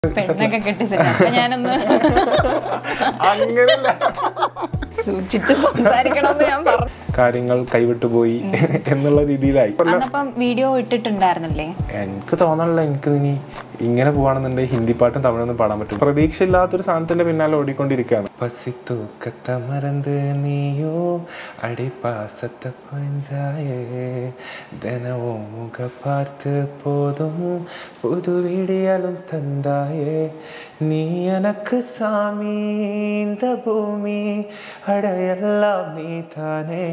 പെണ്ണൊക്കെ കെട്ടിച്ചിട്ട് അപ്പൊ ഞാനൊന്ന് അങ്ങനല്ല സൂക്ഷിച്ച് സംസാരിക്കണമെന്ന് ഞാൻ പറഞ്ഞു കാര്യങ്ങൾ കൈവിട്ടു പോയി എന്നുള്ള രീതിയിലായി അന്നപ്പം വീഡിയോ ഇട്ടിട്ടുണ്ടായിരുന്നല്ലേ എനിക്ക് തോന്നണില്ല എനിക്ക് ഇനി ഇങ്ങനെ പോവാണെന്നുണ്ടെങ്കിൽ ഹിന്ദി പാട്ടും തമിഴൊന്നും പാടാൻ പറ്റും പ്രതീക്ഷയില്ലാത്തൊരു സാധനത്തിന്റെ പിന്നാലെ ഓടിക്കൊണ്ടിരിക്കുകയാണ് പസി തൂക്കത്തെ മറந்து നീയോ അടി പാസത്തെ പൊഴിഞ്ചായേ தினமும் முக பார்த்து போதும் புது விடியலும் தந்தாயே நீ எனக்கு சாமி இந்த பூமி அடையெல்லாம் நீ தானே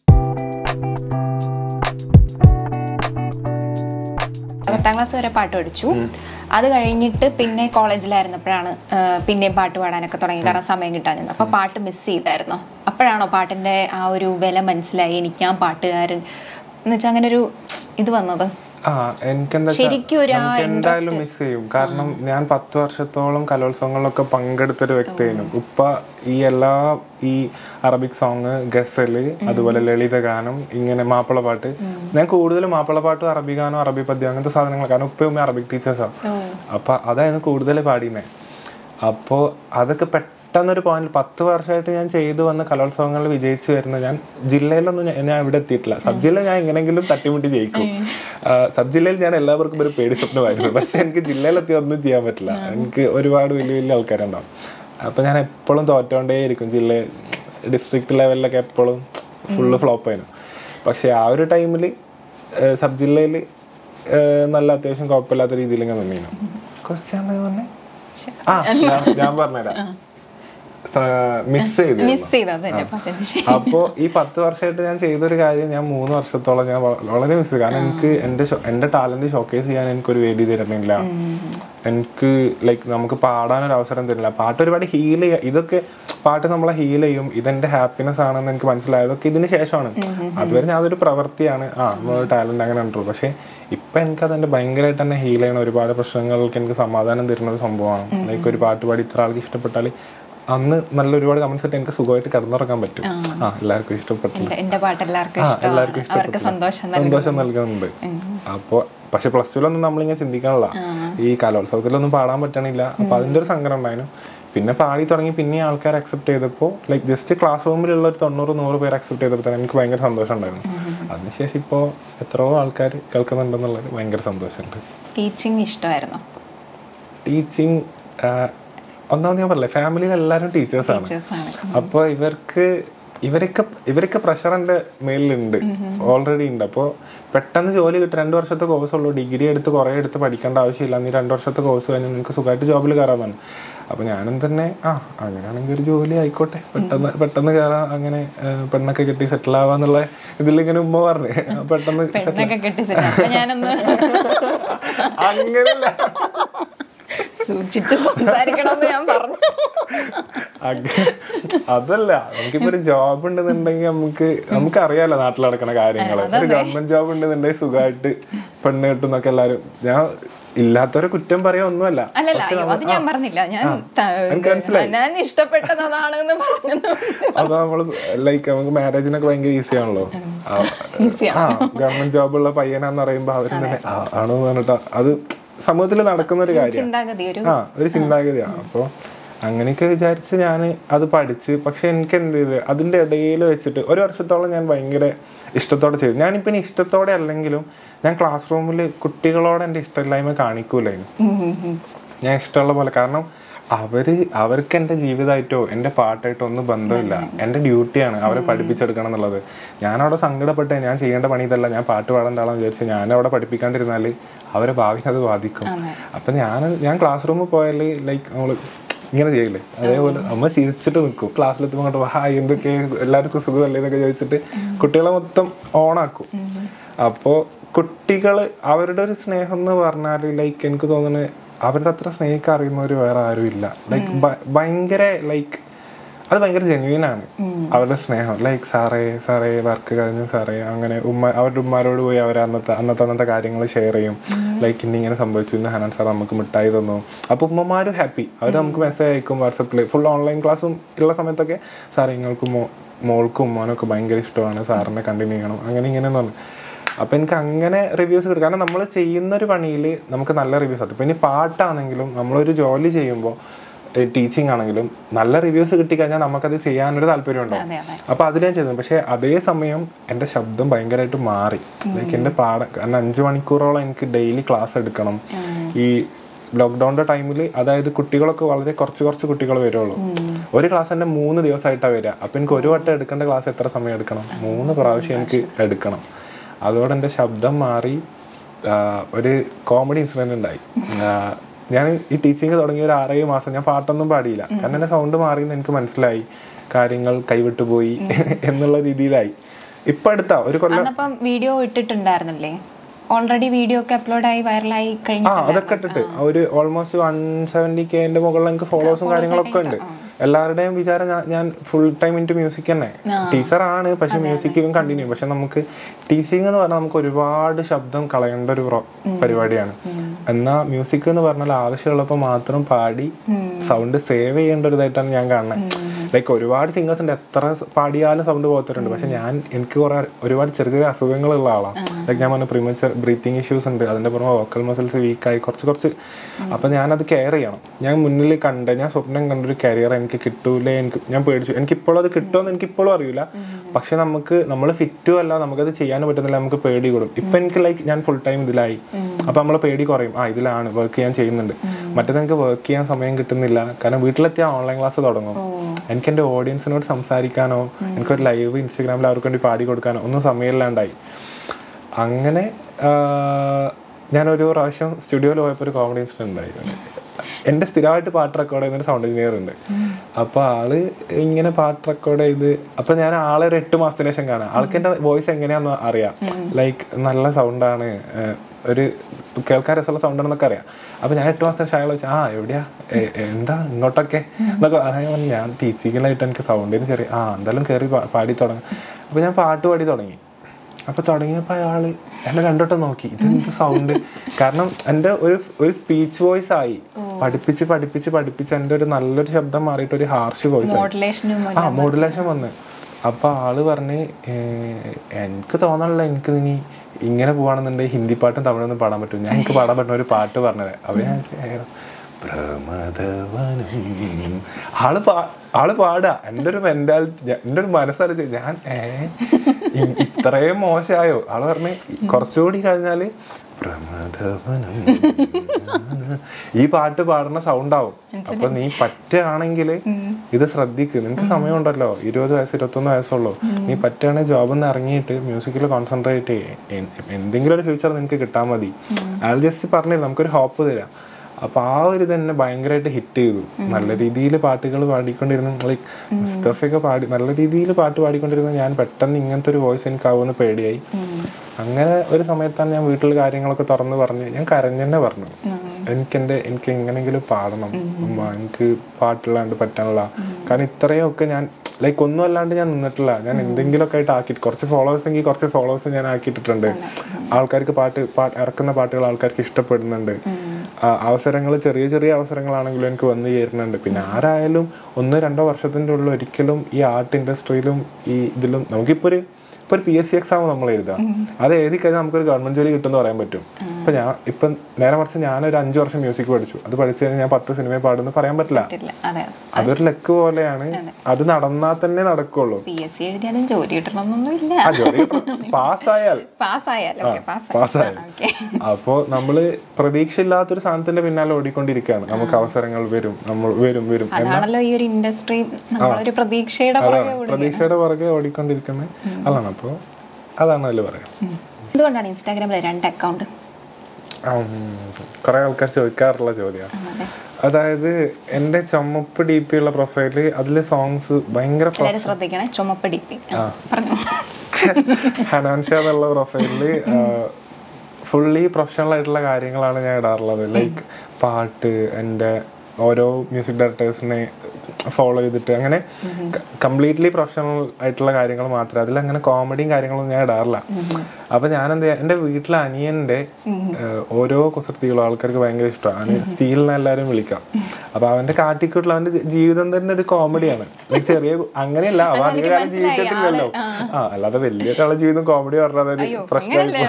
പത്താം ക്ലാസ് വരെ പാട്ട് പഠിച്ചു അത് കഴിഞ്ഞിട്ട് പിന്നെ കോളേജിലായിരുന്നപ്പോഴാണ് ആ, പിന്നെയും പാട്ട് പാടാനൊക്കെ തുടങ്ങി കാരണം സമയം കിട്ടാഞ്ഞത് അപ്പൊ പാട്ട് മിസ് ചെയ്തായിരുന്നോ അപ്പോഴാണോ പാട്ടിന്റെ ആ ഒരു വില മനസ്സിലായി എനിക്ക് ഞാൻ പാട്ടുകാരൻ എന്ന് വെച്ചാൽ അങ്ങനെ ഒരു ഇത് വന്നത് ആ എനിക്കെന്താ വെച്ചാ ശരിക്കും ഒരു ആ നമുക്ക് എന്തായാലും മിസ് ചെയ്യും കാരണം ഞാൻ പത്ത് വർഷത്തോളം കലോത്സവങ്ങളിലൊക്കെ പങ്കെടുത്തൊരു വ്യക്തിയായിരുന്നു ഉപ്പ ഈ എല്ലാ ഈ അറബിക് സോങ് ഗസല് അതുപോലെ ലളിതഗാനം ഇങ്ങനെ മാപ്പിളപ്പാട്ട് ഞാൻ കൂടുതലും മാപ്പിളപ്പാട്ടും അറബി ഗാനം അറബി പദ്യം അങ്ങനത്തെ സാധനങ്ങൾ കാരണം ഉപ്പയും ഉമ്മയും അറബിക് ടീച്ചേഴ്സാണ് അപ്പൊ അതായിരുന്നു കൂടുതൽ പാടിയുന്നത് അപ്പോൾ അതൊക്കെ പെട്ടെന്നൊരു പോയിന്റ് പത്ത് വർഷമായിട്ട് ഞാൻ ചെയ്തു വന്ന കലോത്സവങ്ങളിൽ വിജയിച്ചു വരുന്ന ഞാൻ ജില്ലയിലൊന്നും ഞാൻ- ഞാൻ ഇവിടെ എത്തിയിട്ടില്ല സബ് ജില്ല ഞാൻ എങ്ങനെയെങ്കിലും തട്ടിമുട്ടി ജയിക്കും ആ, സബ് ജില്ലയിൽ ഞാൻ എല്ലാവർക്കും ഒരു പേടി സ്വപ്നമായിരുന്നു പക്ഷെ എനിക്ക് ജില്ലയിലെത്തി ഒന്നും ചെയ്യാൻ പറ്റില്ല എനിക്ക് ഒരുപാട് വലിയ വലിയ ആൾക്കാരുണ്ടാവും അപ്പൊ ഞാൻ എപ്പോഴും തോറ്റോണ്ടേയിരിക്കും ജില്ല ഡിസ്ട്രിക്ട് ലെവലിലൊക്കെ എപ്പോഴും ഫുള്ള് ഫ്ലോപ്പ് ആയിരുന്നു പക്ഷെ ആ ഒരു ടൈമിൽ സബ് ജില്ലയിൽ നല്ല അത്യാവശ്യം കുഴപ്പമില്ലാത്ത രീതിയിൽ ഇങ്ങനെ നിന്നിരുന്നു ക്വസ്റ്റ്യൻ പറഞ്ഞേ ആ ഞാൻ- ഞാൻ പറഞ്ഞുതരാം മിസ് ചെയ്തു മിസ് ചെയ്തത് തന്നെ പാട്ടിന്റെ ശരി. അപ്പോ ഈ പത്ത് വർഷമായിട്ട് ഞാൻ ചെയ്തൊരു കാര്യം ഞാൻ മൂന്ന് വർഷത്തോളം ഞാൻ വ- വളരെ മിസ് ചെയ്തു കാരണം എനിക്ക് എന്റെ ഷോ- എന്റെ ടാലന്റ് ഷോക്കേസ് ചെയ്യാൻ എനിക്കൊരു വേദി തരുന്നില്ല എനിക്ക് ലൈക്ക് നമുക്ക് പാടാനൊരു അവസരം തരില്ല പാട്ട് ഒരുപാട് ഹീൽ ചെയ്യുക ഇതൊക്കെ പാട്ട് നമ്മളെ ഹീൽ ചെയ്യും ഇതെന്റെ ഹാപ്പിനെസ് ആണെന്ന് എനിക്ക് മനസ്സിലായതൊക്കെ ഇതിന് ശേഷമാണ് അതുവരെ ഞാൻ അതൊരു പ്രവൃത്തിയാണ് ആ നമ്മളൊരു ടാലന്റ് അങ്ങനെ ഉണ്ടോ പക്ഷെ ഇപ്പൊ എനിക്ക് അതെന്റെ ഭയങ്കരമായിട്ട് തന്നെ ഹീൽ ചെയ്യണ ഒരുപാട് പ്രശ്നങ്ങൾക്ക് എനിക്ക് സമാധാനം തരുന്ന ഒരു സംഭവമാണ് ലൈക്ക് ഒരു പാട്ട് പാടി ഇത്ര ആൾക്ക് ഇഷ്ടപ്പെട്ടാൽ അന്ന് നല്ല ഒരുപാട് കമന്റ്സ് ഇട്ട് എനിക്ക് സുഖമായിട്ട് കിടന്നുറങ്ങാൻ പറ്റും ആ എല്ലാവർക്കും ഇഷ്ടപ്പെട്ടില്ല എന്റെ- എന്റെ പാട്ട് എല്ലാവർക്കും ആ ഇഷ്ടമാണ് എല്ലാവർക്കും അവർക്ക് ഇഷ്ടപ്പെട്ടില്ല സന്തോഷം നൽകും സന്തോഷം നൽകുന്നുണ്ട് അപ്പൊ പക്ഷെ പ്ലസ് ടുവിലൊന്നും നമ്മളിങ്ങനെ ചിന്തിക്കാനുള്ള ഈ കലോത്സവത്തിലൊന്നും പാടാൻ പറ്റണില്ല അപ്പൊ അതിന്റെ ഒരു സങ്കടം ഉണ്ടായിരുന്നു പിന്നെ പാടി തുടങ്ങി പിന്നെ ആൾക്കാർ അക്സെപ്റ്റ് ചെയ്തപ്പോൾ ലൈക്ക് ജസ്റ്റ് ക്ലാസ് റൂമിലുള്ള ഒരു തൊണ്ണൂറ് നൂറ് പേര് അക്സെപ്റ്റ് ചെയ്തപ്പോൾ തന്നെ എനിക്ക് ഭയങ്കര സന്തോഷം ഉണ്ടായിരുന്നു അതിനുശേഷം ഇപ്പോൾ എത്രയോ ആൾക്കാർ കേൾക്കുന്നുണ്ടെന്നുള്ളത് ഭയങ്കര സന്തോഷമുണ്ട് ടീച്ചിങ് ഇഷ്ടമായിരുന്നോ ടീച്ചിങ് ഒന്നാമത് ഞാൻ പറഞ്ഞില്ലേ ഫാമിലിയിൽ എല്ലാവരും ടീച്ചേഴ്സാണ് ടീച്ചേഴ്സാണ് അപ്പോൾ ഇവർക്ക് ഇവരൊക്കെ ഇവരൊക്കെ പ്രഷർ എൻ്റെ മേലിലുണ്ട് ഓൾറെഡി ഉണ്ട് അപ്പോൾ പെട്ടെന്ന് ജോലി കിട്ടും രണ്ട് വർഷത്തെ കോഴ്സ് ഉള്ളൂ ഡിഗ്രി എടുത്ത് കുറേ എടുത്ത് പഠിക്കേണ്ട ആവശ്യമില്ല നീ രണ്ട് വർഷത്തെ കോഴ്സ് കഴിഞ്ഞ് നിങ്ങൾക്ക് സുഖമായിട്ട് ജോബിൽ കയറാമെന്നാണ് അപ്പോൾ ഞാനും തന്നെ ആ അങ്ങനെയാണെങ്കിൽ ഒരു ജോലി ആയിക്കോട്ടെ പെട്ടെന്ന് പെട്ടെന്ന് കയറാം അങ്ങനെ ആ, പെണ്ണൊക്കെ കെട്ടി സെറ്റിൽ ആവാന്നുള്ള ഇതിലിങ്ങനെ ഉമ്മ പറഞ്ഞു ആ, പെട്ടെന്ന് പെണ്ണൊക്കെ കെട്ടിച്ചിട്ട് അപ്പൊ ഞാനൊന്ന് അങ്ങനെയല്ല സൂക്ഷിച്ച് സംസാരിക്കണമെന്ന് ഞാൻ പറഞ്ഞു അഗ- അതല്ല നമുക്കിപ്പോ ഒരു ജോബ് ഉണ്ടെന്നുണ്ടെങ്കിൽ നമുക്ക് നമുക്ക് അറിയാലോ നാട്ടിൽ നടക്കുന്ന കാര്യങ്ങൾ ഒരു ഗവൺമെന്റ് ജോബ് ഉണ്ടെന്നുണ്ടെങ്കിൽ സുഖമായിട്ട് പെണ്ണ് കിട്ടുന്നൊക്കെ എല്ലാരും ഞാൻ ഇല്ലാത്തവരെ കുറ്റം പറയാ ഒന്നുമല്ല അല്ലല്ല അയ്യോ അത് ഞാൻ പറഞ്ഞില്ല ഞാൻ ത- എനിക്ക് മനസ്സിലായി. ഞാൻ ഇഷ്ടപ്പെട്ടത് അതാണെന്ന് പറഞ്ഞത് അപ്പൊ നമ്മള് ലൈക്ക് നമുക്ക് മാരേജിനൊക്കെ ഭയങ്കര ഈസി ആണല്ലോ ആ, ഈസിയാണ് ആ ഗവൺമെന്റ് ജോബുള്ള പയ്യനാന്ന് പറയുമ്പോ അവരും തന്നെ "ആ, ആണോ എന്ന് പറഞ്ഞിട്ട് അത് സമൂഹത്തിൽ നടക്കുന്ന ഒരു കാര്യം ചിന്താഗതി ഒരു ആ ഒരു ചിന്താഗതിയാണ് അപ്പോൾ അങ്ങനെയൊക്കെ വിചാരിച്ച് ഞാൻ അത് പഠിച്ച് പക്ഷെ എനിക്ക് എന്ത് ചെയ്ത് അതിൻ്റെ ഇടയിൽ വെച്ചിട്ട് ഒരു വർഷത്തോളം ഞാൻ ഭയങ്കര ഇഷ്ടത്തോടെ ചെയ്തു ഞാനിപ്പോൾ ഇനി ഇഷ്ടത്തോടെ അല്ലെങ്കിലും ഞാൻ ക്ലാസ് റൂമിൽ കുട്ടികളോട് എൻ്റെ ഇഷ്ടമില്ലായ്മ കാണിക്കൂലായിരുന്നു ഉം ഉം ഉം. ഞാൻ ഇഷ്ടമുള്ള പോലെ കാരണം അവര് അവർക്ക് എൻ്റെ ജീവിതമായിട്ടോ എൻ്റെ പാട്ടായിട്ടോ ഒന്നും ബന്ധമില്ല എൻ്റെ ഡ്യൂട്ടിയാണ് അവരെ പഠിപ്പിച്ചെടുക്കണം എന്നുള്ളത് ഞാനവിടെ സങ്കടപ്പെട്ട് ഞാൻ ചെയ്യേണ്ട പണി ഇതല്ല ഞാൻ പാട്ട് പാടേണ്ട ആളെന്ന് വിചാരിച്ച് ഞാൻ അവിടെ പഠിപ്പിക്കാണ്ടിരുന്നാൽ അവരെ ഭാവിനെ അത് ബാധിക്കും അപ്പൊ ഞാൻ ഞാൻ ക്ലാസ് റൂമിൽ പോയാൽ ലൈക്ക് നമ്മള് ഇങ്ങനെ ചെയ്യില്ലേ അതേപോലെ അമ്മ ചിരിച്ചിട്ട് നിൽക്കും ക്ലാസ്സിലെത്തുമ്പോൾ അങ്ങോട്ട് ഹായ് എന്തൊക്കെ എല്ലാവർക്കും സുഖമല്ലേ എന്നൊക്കെ ചോദിച്ചിട്ട് കുട്ടികളെ മൊത്തം ഓണാക്കും അപ്പോൾ കുട്ടികൾ അവരുടെ ഒരു സ്നേഹം എന്ന് പറഞ്ഞാൽ ലൈക്ക് എനിക്ക് തോന്നുന്നത് അവരുടെ അത്ര സ്നേഹിക്കാൻ അറിയുന്നവർ വേറെ ആരും ഇല്ല ലൈക്ക് ഭയങ്കര ലൈക്ക് അത് ഭയങ്കര ജെന്യൂൻ ആണ് അവരുടെ സ്നേഹം ലൈക്ക് സാറേ സാറേ വർക്ക് കഴിഞ്ഞു സാറേ അങ്ങനെ ഉമ്മ അവരുടെ ഉമ്മാരോട് പോയി അവർ അന്നത്തെ അന്നത്തെ അന്നത്തെ കാര്യങ്ങൾ ഷെയർ ചെയ്യും ലൈക്ക് ഇന്ന് ഇങ്ങനെ സംഭവിച്ചു ഇന്ന് ഹനാൻ സാർ നമുക്ക് മിഠായി തന്നു അപ്പോൾ ഉമ്മമാരും ഹാപ്പി അവർ നമുക്ക് മെസ്സേജ് അയക്കും വാട്സപ്പിൽ ഫുൾ ഓൺലൈൻ ക്ലാസ്സും ഉള്ള സമയത്തൊക്കെ സാറേ നിങ്ങൾക്ക് മോ മോൾക്കും മോനൊക്കെ ഭയങ്കര ഇഷ്ടമാണ് സാറിനെ കണ്ടിന്യൂ ചെയ്യണം അങ്ങനെ ഇങ്ങനെ എന്ന് പറഞ്ഞു അപ്പം എനിക്ക് അങ്ങനെ റിവ്യൂസ് കിട്ടും കാരണം നമ്മൾ ചെയ്യുന്ന ഒരു പണിയിൽ നമുക്ക് നല്ല റിവ്യൂസ് കിട്ടും ഇപ്പം ഇനി പാട്ടാണെങ്കിലും നമ്മളൊരു ജോലി ചെയ്യുമ്പോൾ ടീച്ചിങ് ആണെങ്കിലും നല്ല റിവ്യൂസ് കിട്ടിക്കഴിഞ്ഞാൽ നമുക്കത് ചെയ്യാനൊരു താല്പര്യം ഉണ്ടാവും അതെ അതെ അപ്പൊ അത് ഞാൻ ചെയ്തു പക്ഷെ അതേ സമയം എൻ്റെ ശബ്ദം ഭയങ്കരമായിട്ട് മാറി ലൈക്ക് എൻ്റെ പാഠം കാരണം അഞ്ചു മണിക്കൂറോളം എനിക്ക് ഡെയിലി ക്ലാസ് എടുക്കണം ഈ ലോക്ക്ഡൗണിന്റെ ടൈമിൽ അതായത് കുട്ടികളൊക്കെ വളരെ കുറച്ച് കുറച്ച് കുട്ടികൾ വരുള്ളൂ ഒരു ക്ലാസ് തന്നെ മൂന്ന് ദിവസമായിട്ടാണ് വരിക അപ്പൊ എനിക്ക് ഒരു വട്ടം എടുക്കേണ്ട ക്ലാസ് എത്ര സമയം എടുക്കണം മൂന്ന് പ്രാവശ്യം എനിക്ക് എടുക്കണം അതോടെ എൻ്റെ ശബ്ദം മാറി ആ, ഒരു കോമഡി ഇൻസിഡന്റ് ഉണ്ടായി ആ, ഞാൻ ഈ ടീച്ചിങ് തുടങ്ങിയ ഒരു ആറേഴ് മാസം ഞാൻ പാട്ടൊന്നും പാടിയില്ല കാരണം എൻ്റെ സൗണ്ട് മാറിയെന്ന് എനിക്ക് മനസ്സിലായി കാര്യങ്ങൾ കൈവിട്ടു പോയി എന്നുള്ള രീതിയിലായി ഇപ്പൊ അടുത്താ ഒരു കൊല്ലം അന്നപ്പം വീഡിയോ ഇട്ടിട്ടുണ്ടായിരുന്നില്ലേ ഓൾറെഡി വീഡിയോ ഒക്കെ അപ്ലോഡ് ആയി വൈറലായി ആ കഴിഞ്ഞിട്ട് അതൊക്കെ ഇട്ടിട്ട് ഒരു ഓൾമോസ്റ്റ് വൺ സെവൻറ്റി കെന്റെ മുകളിൽ എനിക്ക് ഫോളോവേഴ്സും കാര്യങ്ങളൊക്കെ ഉണ്ട് എല്ലാവരുടെയും വിചാരം ഞാൻ- ഞാൻ ഫുൾ ടൈം ഇൻറ്റു മ്യൂസിക് തന്നെ ടീച്ചറാണ് പക്ഷെ മ്യൂസിക്കും കണ്ടിന്യൂ പക്ഷെ നമുക്ക് ടീച്ചിങ് എന്ന് പറഞ്ഞാൽ നമുക്ക് ഒരുപാട് ശബ്ദം കളയേണ്ട ഒരു പ്രോ- പരിപാടിയാണ് എന്നാൽ മ്യൂസിക് എന്ന് പറഞ്ഞാൽ ആവശ്യമുള്ളപ്പോൾ മാത്രം പാടി സൗണ്ട് സേവ് ചെയ്യേണ്ട ഒരു ഇതായിട്ടാണ് ഞാൻ കാണുന്നത് ലൈക്ക് ഒരുപാട് സിംഗേഴ്സ് ഉണ്ട് എത്ര സ- പാടിയാലും സൗണ്ട് പോകത്തിട്ടുണ്ട് പക്ഷെ ഞാൻ എനിക്ക് കുറെ ഒരുപാട് ചെറിയ ചെറിയ അസുഖങ്ങളുള്ള ആളാണ് ലൈക്ക് ഞാൻ പറഞ്ഞ പ്രിമച്ചർ ബ്രീത്തിങ് ഇഷ്യൂസ് ഉണ്ട് അതിന്റെ പുറമെ വോക്കൽ മസിൽസ് വീക്കായി കുറച്ച് കുറച്ച് അപ്പൊ ഞാനത് കെയർ ചെയ്യണം ഞാൻ മുന്നിൽ കണ്ട ഞാൻ സ്വപ്നം കണ്ടൊരു കരിയർ എനിക്ക് കിട്ടൂലേ എനിക്ക് ഞാൻ പേടിച്ചു എനിക്ക് ഇപ്പോഴും അത് കിട്ടുമെന്ന് എനിക്ക് ഇപ്പോഴും അറിയില്ല പക്ഷെ നമുക്ക് നമ്മൾ ഫിറ്റും അല്ല നമുക്കത് ചെയ്യാനും പറ്റുന്നില്ല നമുക്ക് പേടി കൂടും ഇപ്പൊ എനിക്ക് ലൈക്ക് ഞാൻ ഫുൾ ടൈം ഇതിലായി അപ്പൊ നമ്മളെ പേടി കുറയും ആ ഇതിലാണ് വർക്ക് ചെയ്യാൻ ചെയ്യുന്നുണ്ട് മറ്റേത് എനിക്ക് വർക്ക് ചെയ്യാൻ സമയം കിട്ടുന്നില്ല കാരണം വീട്ടിലെത്തിയാൽ ഓൺലൈൻ ക്ലാസ് തുടങ്ങും എനിക്ക് എൻ്റെ ഓഡിയൻസിനോട് സംസാരിക്കാനോ എനിക്കൊരു ലൈവ് ഇൻസ്റ്റാഗ്രാമിൽ അവർക്ക് വേണ്ടി പാടി കൊടുക്കാനോ ഒന്നും സമയമില്ലാണ്ടായി അങ്ങനെ ആ, ഞാനൊരു പ്രാവശ്യം സ്റ്റുഡിയോയിൽ പോയപ്പോൾ ഒരു കോമഡി ഇൻസിഡന്റ് ഉണ്ടായി എൻ്റെ സ്ഥിരമായിട്ട് പാട്ട് റെക്കോർഡ് ചെയ്യുന്ന ഒരു സൗണ്ട് എഞ്ചിനീയർ ഉണ്ട് അപ്പോൾ ആള് ഇങ്ങനെ പാട്ട് റെക്കോർഡ് ചെയ്ത് അപ്പൊ ഞാൻ ആളെ ഒരു എട്ട് മാസത്തിന് ശേഷം കാണാം ആൾക്ക് എൻ്റെ വോയിസ് എങ്ങനെയാന്ന് അറിയാം ലൈക്ക് നല്ല സൗണ്ടാണ് ഒരു കേൾക്കാൻ രസമുള്ള സൗണ്ട് ആണെന്നൊക്കെ അറിയാം അപ്പൊ ഞാൻ എട്ട് മാസത്തിന് ശേഷം അയാൾ വെച്ചാൽ ആ എവിടെയാ എ- എ- എന്താ ഇങ്ങോട്ടൊക്കെ എന്നൊക്കെ പറയാൻ പറഞ്ഞു ഞാൻ ടീച്ചിങ്ങിലായിട്ട് എനിക്ക് സൗണ്ടിന് ചെറിയ ആ എന്തായാലും കയറി പാ- പാടി തുടങ്ങി അപ്പൊ ഞാൻ പാട്ട് പാടി തുടങ്ങി അപ്പൊ തുടങ്ങിയപ്പോ അയാള് എന്നെ രണ്ടോട്ടം നോക്കി ഇതെന്ത് സൗണ്ട് കാരണം എൻ്റെ ഒരു ഒരു സ്പീച്ച് വോയിസ് ആയി പഠിപ്പിച്ച് പഠിപ്പിച്ച് പഠിപ്പിച്ച് എൻ്റെ ഒരു നല്ലൊരു ശബ്ദം മാറിയിട്ട് ഒരു ഹാർഷ് വോയിസ് ആയി മോഡുലേഷനും ആ മോഡുലേഷൻ വന്ന് അപ്പൊ ആള് പറഞ്ഞ് "ഏ, എനിക്ക് തോന്നണില്ല എനിക്ക് ഇനി ഇങ്ങനെ പോവാണെന്നുണ്ടെങ്കിൽ ഹിന്ദി പാട്ടും തമിഴൊന്നും പാടാൻ പറ്റും ഞാൻ എനിക്ക് പാടാൻ പറ്റുന്ന ഒരു പാട്ട് പറഞ്ഞത് അപ്പൊ ഞാൻ വിചാരിച്ചു, "ഏ, പ്രമദവനം." ആള് പാ ആള് പാടാ എൻ്റെ ഒരു മെന്റാലിറ്റി എൻ്റെ ഒരു മനസ്സറിച്ച് ഞാൻ ഏ ഇ- ഇത്രയും മോശമായോ ആള് പറഞ്ഞ് കുറച്ചുകൂടി കഴിഞ്ഞാല് പ്രമദവനം ഈ പാട്ട് പാടുന്ന സൗണ്ട് ആവും അപ്പൊ നീ പറ്റുകയാണെങ്കിൽ ഇത് ശ്രദ്ധിക്ക് നിനക്ക് സമയമുണ്ടല്ലോ ഇരുപത് വയസ്സ് ഇരുപത്തൊന്ന് വയസ്സുള്ളൂ നീ പറ്റുകയാണെങ്കിൽ ജോബിൽ നിന്ന് ഇറങ്ങിയിട്ട് മ്യൂസിക്കിൽ കോൺസെൻട്രേറ്റ് ചെയ്യേ എന്തെങ്കിലും ഒരു ഫ്യൂച്ചർ നിനക്ക് കിട്ടാൻ മതി അയാൾ ജസ്റ്റ് പറഞ്ഞില്ല നമുക്കൊരു ഹോപ്പ് തരാം അപ്പൊ ആ ഒരു ഇത് എന്നെ ഭയങ്കരമായിട്ട് ഹിറ്റ് ചെയ്തു നല്ല രീതിയിൽ പാട്ടുകൾ പാടിക്കൊണ്ടിരുന്നു ലൈക്ക് മുസ്തഫയൊക്കെ പാടി നല്ല രീതിയിൽ പാട്ട് പാടിക്കൊണ്ടിരുന്ന ഞാൻ പെട്ടെന്ന് ഇങ്ങനത്തെ ഒരു വോയിസ് എനിക്കാവുമെന്ന് പേടിയായി അങ്ങനെ ഒരു സമയത്താണ് ഞാൻ വീട്ടിൽ കാര്യങ്ങളൊക്കെ തുറന്ന് പറഞ്ഞ് ഞാൻ കരഞ്ഞെന്നെ പറഞ്ഞു എനിക്ക് എൻ്റെ എനിക്ക് എങ്ങനെയെങ്കിലും പാടണം ഉമ്മ എനിക്ക് പാട്ടില്ലാണ്ട് പറ്റാനുള്ള കാരണം ഇത്രയും ഒക്കെ ഞാൻ ലൈക്ക് ഒന്നും അല്ലാണ്ട് ഞാൻ നിന്നിട്ടില്ല ഞാൻ എന്തെങ്കിലുമൊക്കെ ആയിട്ട് ആക്കി കുറച്ച് ഫോളോവേഴ്സ് എങ്കിൽ കുറച്ച് ഫോളോവേഴ്സ് ഞാൻ ആക്കിയിട്ടിട്ടുണ്ട് ആൾക്കാർക്ക് പാട്ട് പാട്ട് ഇറക്കുന്ന പാട്ടുകൾ ആൾക്കാർക്ക് ഇഷ്ടപ്പെടുന്നുണ്ട് അവസരങ്ങൾ ചെറിയ ചെറിയ അവസരങ്ങളാണെങ്കിലും എനിക്ക് വന്നു ചേരുന്നുണ്ട് പിന്നെ ആരായാലും ഒന്നോ രണ്ടോ വർഷത്തിൻ്റെ ഉള്ളിൽ ഒരിക്കലും ഈ ആർട്ട് ഇൻഡസ്ട്രിയിലും ഈ ഇതിലും നമുക്കിപ്പോൾ ഒരു ഇപ്പൊ ഒരു പി എസ് സി എക്സാം നമ്മൾ എഴുതാം അത് എഴുതി കഴിഞ്ഞാൽ നമുക്കൊരു ഗവൺമെന്റ് ജോലി കിട്ടുമെന്ന് പറയാൻ പറ്റും ഇപ്പൊ ഞാൻ ഇപ്പൊ നേരെ മറിച്ച് ഞാനൊരു അഞ്ചു വർഷം മ്യൂസിക് പഠിച്ചു അത് പഠിച്ചു കഴിഞ്ഞാൽ ഞാൻ പത്ത് സിനിമ പാടുമെന്ന് പറയാൻ പറ്റില്ല പറ്റില്ല അതെ അതൊരു ലക്ക് പോലെയാണ് അത് നടന്നാൽ തന്നെ നടക്കുള്ളൂ പി എസ് സി എഴുതിയാലും ജോലി കിട്ടണമെന്നൊന്നും ഇല്ല ആ ജോലി പാസ്സായാൽ പാസ്സായാൽ ഓക്കെ പാസ്സായി പാസ്സായാൽ ഓക്കെ അപ്പോ നമ്മള് പ്രതീക്ഷയില്ലാത്തൊരു സാധനത്തിന്റെ പിന്നാലെ ഓടിക്കൊണ്ടിരിക്കുകയാണ് നമുക്ക് അവസരങ്ങൾ വരും നമ്മൾ വരും വരും അതാണല്ലോ ഈ ഒരു ഇൻഡസ്ട്രി നമ്മളൊരു പ്രതീക്ഷയുടെ പുറകെ ഓടുക പ്രതീക്ഷയുടെ പുറകെ ഓടിക്കൊണ്ടിരിക്കുന്നത് അതാണ് അപ്പോൾ അതാണ് അതിൽ പറയാം എന്തുകൊണ്ടാണ് ഇൻസ്റ്റാഗ്രാമിൽ രണ്ട് അക്കൗണ്ട് കുറെ ആൾക്കാർ ചോദിക്കാറുള്ള ചോദ്യമാണ് അതെ അതായത് എൻ്റെ ചുമപ്പ് ഡി പി ഉള്ള പ്രൊഫൈല് അതിലെ സോങ്സ് ഭയങ്കര pro- എല്ലാവരും ശ്രദ്ധിക്കണേ ചുമപ്പ് ഡി പി പറഞ്ഞു ഹനാൻഷ എന്നുള്ള പ്രൊഫൈലില് ഫുള്ളി പ്രൊഫഷണൽ ആയിട്ടുള്ള കാര്യങ്ങളാണ് ഞാൻ ഇടാറുള്ളത് ലൈക്ക് പാട്ട് എൻ്റെ ഓരോ മ്യൂസിക് ഡയറക്ടേഴ്സിനെ ഫോളോ ചെയ്തിട്ട് അങ്ങനെ കംപ്ലീറ്റ്ലി പ്രൊഫഷണൽ ആയിട്ടുള്ള കാര്യങ്ങൾ മാത്രമേ അതിൽ അങ്ങനെ കോമഡിയും കാര്യങ്ങളൊന്നും ഞാൻ ഇടാറില്ല അപ്പൊ ഞാൻ എന്ത് ചെയ്യാ എന്റെ വീട്ടിലെ അനിയന്റെ ഏഹ്, ഓരോ കുസൃതികളും ആൾക്കാർക്ക് ഭയങ്കര ഇഷ്ടമാണ് സ്റ്റീലിനെ എല്ലാവരും വിളിക്കാം അപ്പൊ അവന്റെ കാട്ടിക്കൂട്ടിൽ അവന്റെ ജി- ജീവിതം തന്നെ ഒരു കോമഡിയാണ് Like ചെറിയ കു- അങ്ങനെയല്ല അവ അധിക കാലം ജീവിച്ചിട്ടില്ലല്ലോ ആ അല്ലാതെ വലിയ ഒരാളെ ജീവിതം കോമഡി പറഞ്ഞാൽ അതൊരു പ്രശ്നമായി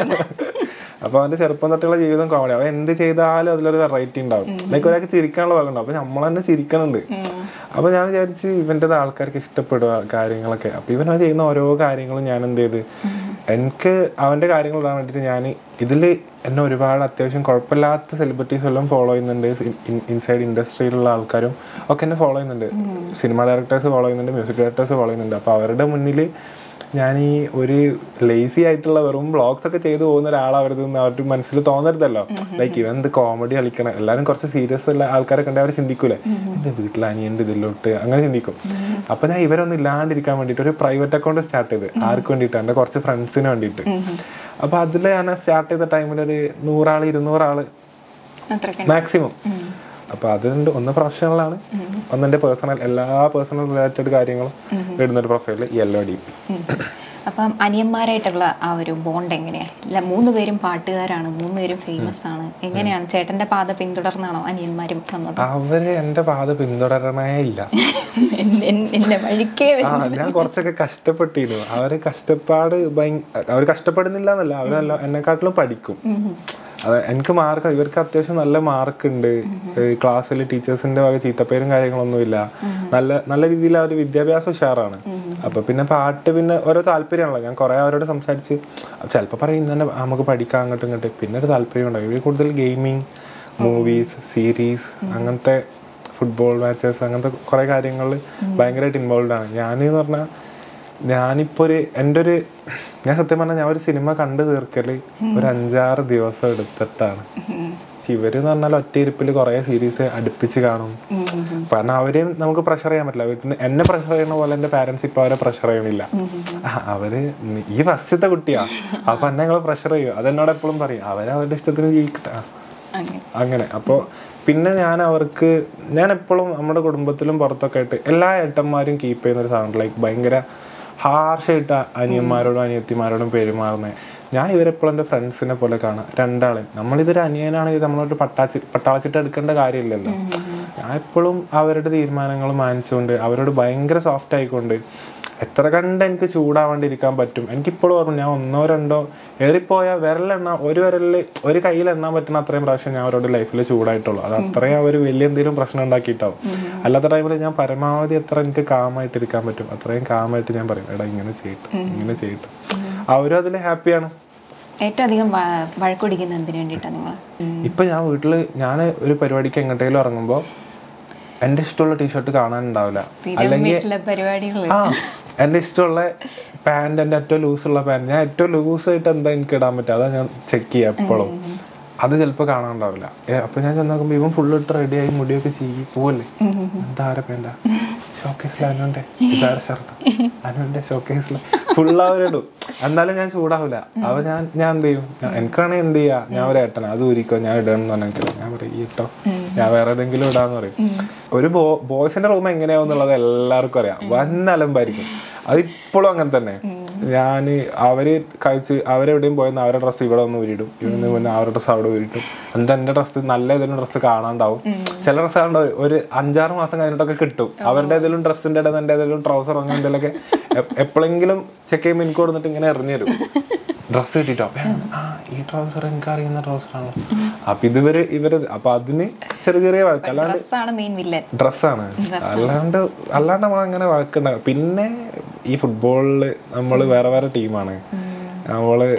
അപ്പൊ അവന്റെ ചെറുപ്പം തൊട്ടുള്ള ജീവിതം കോമഡി അവൻ എന്ത് ചെയ്താലും അതിലൊരു വെറൈറ്റി ഉണ്ടാവും ലൈക്ക് ഒരാൾക്ക് ചിരിക്കാനുള്ള ഭാഗമുണ്ടാവും അപ്പൊ നമ്മൾ തന്നെ ചിരിക്കണുണ്ട് അപ്പൊ ഞാൻ വിചാരിച്ച് ഇവന്റെ ആൾക്കാർക്ക് ഇഷ്ടപ്പെടുക കാര്യങ്ങളൊക്കെ അപ്പൊ ഇവൻ അവൻ ചെയ്യുന്ന ഓരോ കാര്യങ്ങളും ഞാൻ എന്ത് ചെയ്ത് എനിക്ക് അവന്റെ കാര്യങ്ങൾ ഇടാൻ വേണ്ടിയിട്ട് ഞാൻ ഇതിൽ എന്നെ ഒരുപാട് അത്യാവശ്യം കുഴപ്പമില്ലാത്ത സെലിബ്രിറ്റീസ് എല്ലാം ഫോളോ ചെയ്യുന്നുണ്ട് ഇൻസൈഡ് ഇൻഡസ്ട്രിയിലുള്ള ആൾക്കാരും ഒക്കെ എന്നെ ഫോളോ ചെയ്യുന്നുണ്ട് സിനിമ ഡയറക്ടേഴ്സ് ഫോളോ ചെയ്യുന്നുണ്ട് മ്യൂസിക് ഡയറക്ടേഴ്സ് ഫോളോ ചെയ്യുന്നുണ്ട് അപ്പോൾ അവരുടെ മുന്നിൽ ഞാൻ ഈ ഒരു ലേസി ആയിട്ടുള്ള വെറും വ്ളോഗ്സ് ഒക്കെ ചെയ്തു പോകുന്ന ഒരാളാവരുത് എന്ന് അവർക്ക് മനസ്സിൽ തോന്നരുതല്ലോ ലൈക്ക് ഇവൻ എന്ത് കോമഡി കളിക്കണം എല്ലാവരും കുറച്ച് സീരിയസ് ഉള്ള ആൾക്കാരെ കണ്ട് അവർ ചിന്തിക്കൂലേ എന്ത് വീട്ടിൽ അനിയൻ്റെ ഇതിലോട്ട് അങ്ങനെ ചിന്തിക്കും അപ്പൊ ഞാൻ ഇവരൊന്നും ഇല്ലാണ്ടിരിക്കാൻ വേണ്ടിയിട്ട് ഒരു പ്രൈവറ്റ് അക്കൗണ്ട് സ്റ്റാർട്ട് ചെയ്ത് ആർക്ക് വേണ്ടിയിട്ട് എൻ്റെ കുറച്ച് ഫ്രണ്ട്സിന് വേണ്ടിയിട്ട് അപ്പൊ അതിൽ ഞാൻ സ്റ്റാർട്ട് ചെയ്ത ടൈമിൽ ഒരു നൂറാള് ഇരുന്നൂറാള് അത്രയ്ക്ക് മാക്സിമം അപ്പൊ അതുകൊണ്ട് ഒന്ന് പ്രൊഫഷണലാണ് ഒന്ന് എൻ്റെ പേഴ്സണൽ എല്ലാ പേഴ്സണൽ റിലേറ്റഡ് കാര്യങ്ങളും ഇടുന്ന ഒരു പ്രൊഫൈല് യെല്ലോ ഡി ഉം. അപ്പം അനിയന്മാരായിട്ടുള്ള ആ ഒരു ബോണ്ട് എങ്ങനെയാ ഇല്ല മൂന്ന് പേരും പാട്ടുകാരാണ് മൂന്ന് പേരും ഫേമസ് ആണ് എങ്ങനെയാണ് ചേട്ടന്റെ പാത പിന്തുടർന്നാണോ അനിയന്മാരും വന്നത് അവര് എന്റെ പാത പിന്തുടരണേ ഇല്ല എൻ- എൻ- എന്റെ വഴിക്കേ ആ ഞാൻ കുറച്ചൊക്കെ കഷ്ടപ്പെട്ടിരുന്നു അവര് കഷ്ടപ്പാട് ഭയ- അവര് കഷ്ടപ്പെടുന്നില്ല എന്നല്ല അവരല്ല എന്നെക്കാട്ടിലും പഠിക്കും അത് എനിക്ക് മാർക്ക് ഇവർക്ക് അത്യാവശ്യം നല്ല മാർക്ക് ഉണ്ട് ക്ലാസ്സിൽ ടീച്ചേഴ്സിന്റെ വക ചീത്തപ്പേരും കാര്യങ്ങളൊന്നുമില്ല നല്ല നല്ല രീതിയിൽ അവർ വിദ്യാഭ്യാസം ഉഷാറാണ് അപ്പൊ പിന്നെ പാട്ട് പിന്നെ ഓരോ താല്പര്യമാണല്ലോ ഞാൻ കുറെ അവരോട് സംസാരിച്ച് ചിലപ്പോൾ പറയും ഇന്ന് തന്നെ നമുക്ക് പഠിക്കാം അങ്ങോട്ടും ഇങ്ങോട്ട് പിന്നെ ഒരു താല്പര്യം ഉണ്ടാവും ഇവർ കൂടുതൽ ഗെയിമിങ് മൂവീസ് സീരീസ് അങ്ങനത്തെ ഫുട്ബോൾ മാച്ചസ് അങ്ങനത്തെ കുറെ കാര്യങ്ങളിൽ ഭയങ്കരമായിട്ട് ഇൻവോൾവ് ആണ് ഞാൻ എന്ന് പറഞ്ഞാൽ ഞാനിപ്പോ ഒരു എൻ്റെ ഒരു ഞാൻ സത്യം പറഞ്ഞാൽ ഞാൻ ഒരു സിനിമ കണ്ടു തീർക്കല് ഒരു അഞ്ചാറ് ദിവസം എടുത്തിട്ടാണ് പക്ഷെ ഇവര് എന്ന് പറഞ്ഞാൽ ഒറ്റ ഇരിപ്പിൽ കുറെ സീരീസ് അടുപ്പിച്ച് കാണും കാരണം അവരെയും നമുക്ക് പ്രഷർ ചെയ്യാൻ പറ്റില്ല വീട്ടിൽ നിന്ന് എന്നെ പ്രഷർ ചെയ്യണ പോലെ എന്റെ പാരന്റ്സ് ഇപ്പൊ അവരെ പ്രഷർ ചെയ്യണില്ല ആ, അവര് നി- ഈ ഫസ്റ്റത്തെ കുട്ടിയാ അപ്പൊ എന്നെ ഞങ്ങൾ പ്രഷർ ചെയ്യും അതെന്നോട് എപ്പോഴും പറയും അവരവരുടെ ഇഷ്ടത്തിന് ജീവിക്കട്ടെ ആ. അങ്ങനെ അങ്ങനെ അപ്പോൾ പിന്നെ ഞാൻ അവർക്ക് ഞാൻ എപ്പോഴും നമ്മുടെ കുടുംബത്തിലും പുറത്തൊക്കെ ആയിട്ട് എല്ലാ ഏട്ടന്മാരും കീപ്പ് ചെയ്യുന്ന ഒരു സാധനം ലൈക്ക് ഭയങ്കര ഹാർഷായിട്ട് അനിയന്മാരോടും അനിയത്തിമാരോടും പെരുമാറുന്നത് ഞാൻ ഇവരെപ്പോഴും എൻ്റെ ഫ്രണ്ട്സിനെ പോലെ കാണാം രണ്ടാളെയും നമ്മളിതൊരു അനിയനാണെങ്കിൽ നമ്മളോട്ട് പട്ടാച്ചി പട്ടാളച്ചിട്ട് എടുക്കേണ്ട കാര്യമില്ലല്ലോ ഞാൻ എപ്പോഴും അവരുടെ തീരുമാനങ്ങൾ മാനിച്ചുകൊണ്ട് അവരോട് ഭയങ്കര സോഫ്റ്റ് ആയിക്കൊണ്ട് എത്ര കണ്ട് എനിക്ക് ചൂടാവാണ്ടിരിക്കാൻ പറ്റും എനിക്കിപ്പോഴും ഓർമ്മ ഞാൻ ഒന്നോ രണ്ടോ ഏറിപ്പോയ വിരലെണ്ണ ഒരു വിരലിൽ ഒരു കയ്യിൽ എണ്ണാൻ പറ്റുന്ന അത്രയും പ്രാവശ്യം ഞാൻ അവരോട് ലൈഫിൽ ചൂടായിട്ടുള്ളൂ അത് അത്രയും അവർ വലിയ എന്തെങ്കിലും പ്രശ്നം ഉണ്ടാക്കിയിട്ടാവും അല്ലാത്ത ടൈമിൽ ഞാൻ പരമാവധി എത്ര എനിക്ക് കാമായിട്ടിരിക്കാൻ പറ്റും അത്രയും കാമായിട്ട് ഞാൻ പറയും എടാ ഇങ്ങനെ ചെയ്യട്ടെ ഇങ്ങനെ ചെയ്യട്ടെ അവരും അതിൽ ഹാപ്പിയാണ് ഏറ്റവും അധികം വ- വഴക്കുടിക്കുന്ന എന്തിനു വേണ്ടിയിട്ടാണ് നിങ്ങൾ ഇപ്പൊ ഞാൻ വീട്ടില് ഞാൻ ഒരു പരിപാടിക്ക് എങ്ങോട്ടേലും ഇറങ്ങുമ്പോൾ എന്റെ ഇഷ്ടമുള്ള ടീഷർട്ട് കാണാനുണ്ടാവില്ല സ്ഥിരം വീട്ടിലെ പരിപാടികൾ ആ എന്റെ ഇഷ്ടമുള്ള പാന്റ് എന്റെ ഏറ്റവും ലൂസുള്ള പാന്റ് ഞാൻ ഏറ്റവും ലൂസ് ആയിട്ട് എന്താ എനിക്ക് ഇടാൻ പറ്റുക അതാ ഞാൻ ചെക്ക് ചെയ്യുക എപ്പോഴും അത് ചിലപ്പോൾ കാണാനുണ്ടാവില്ല ഏ, അപ്പൊ ഞാൻ ചെന്ന് നോക്കുമ്പോൾ ഇവൻ ഫുള്ള് ഇട്ട് റെഡിയായി മുടിയൊക്കെ ചീകി പോവല്ലേ എന്താ ആരെ പാൻറ്റാ ഷോക്കേസിൽ അനുണ്ട് ഇതാരെ ഷർട്ട് അനുണ്ട് ഷോക്കേസിൽ ഫുൾ അവരിടും എന്നാലും ഞാൻ ചൂടാവില്ല അവ ഞാൻ ഞാൻ എന്ത് ചെയ്യും ഞാൻ- എനിക്കാണെങ്കിൽ എന്ത് ചെയ്യാ ഞാൻ ഒരു ഏട്ടനാ അത് ഊരിക്കോ ഞാൻ ഇടണം എന്ന് പറഞ്ഞിട്ടില്ല ഞാൻ പറയും ഈ ഇട്ടോ ഞാൻ വേറെ ഏതെങ്കിലും ഇടാന്ന് പറയും ഒരു ബോ ബോയ്സിന്റെ റൂം എങ്ങനെയാവും എന്നുള്ളത് എല്ലാവർക്കും അറിയാം വൻ അലമ്പായിരിക്കും അത് ഇപ്പോഴും അങ്ങനെ തന്നെ ഞാൻ അവര് കഴിച്ച് അവരെവിടെയും പോയെന്ന് അവരുടെ ഡ്രസ്സ് ഇവിടെ ഒന്ന് ഊരിടും ഇവിടെ പിന്നെ അവരുടെ ഡ്രസ്സ് അവിടെ ഊരിട്ടും എന്നിട്ട് എന്റെ ഡ്രസ്സ് നല്ല ഏതെങ്കിലും ഡ്രസ്സ് കാണാണ്ടാവും ചില ഡ്രസ്സ് കാണാൻ ഒരു അഞ്ചാറ് മാസം കഴിഞ്ഞിട്ടൊക്കെ കിട്ടും അവരുടെ ഏതെങ്കിലും ഡ്രസ്സിന്റെ ഇടയിൽ എന്റെ ഏതെങ്കിലും ട്രൗസർ അങ്ങനെ എന്തെങ്കിലുമൊക്കെ എ- എപ്പോഴെങ്കിലും ചെക്ക് ചെയ്യുമ്പോൾ എനിക്ക് കൊടുത്തിട്ട് ഇങ്ങനെ എറിഞ്ഞു തരും ഡ്രസ്സ് കിട്ടിട്ടോ അപ്പൊ ഞാൻ, ആ ഈ ട്രൗസർ എനിക്ക് അറിയുന്ന ട്രൗസറാണോ അപ്പൊ ഇതുവരെ ഇവര് അപ്പൊ അതിന് ചെറിയ ചെറിയ വഴക്ക് അല്ലാണ്ട് ഡ്രസ്സാണ് മെയിൻ വില്ലൻ ഡ്രസ്സാണ് അല്ലാണ്ട് അല്ലാണ്ട് നമ്മൾ അങ്ങനെ വഴക്കുണ്ടാകും പിന്നെ ഈ ഫുട്ബോളില് നമ്മൾ വേറെ വേറെ ടീമാണ് നമ്മള്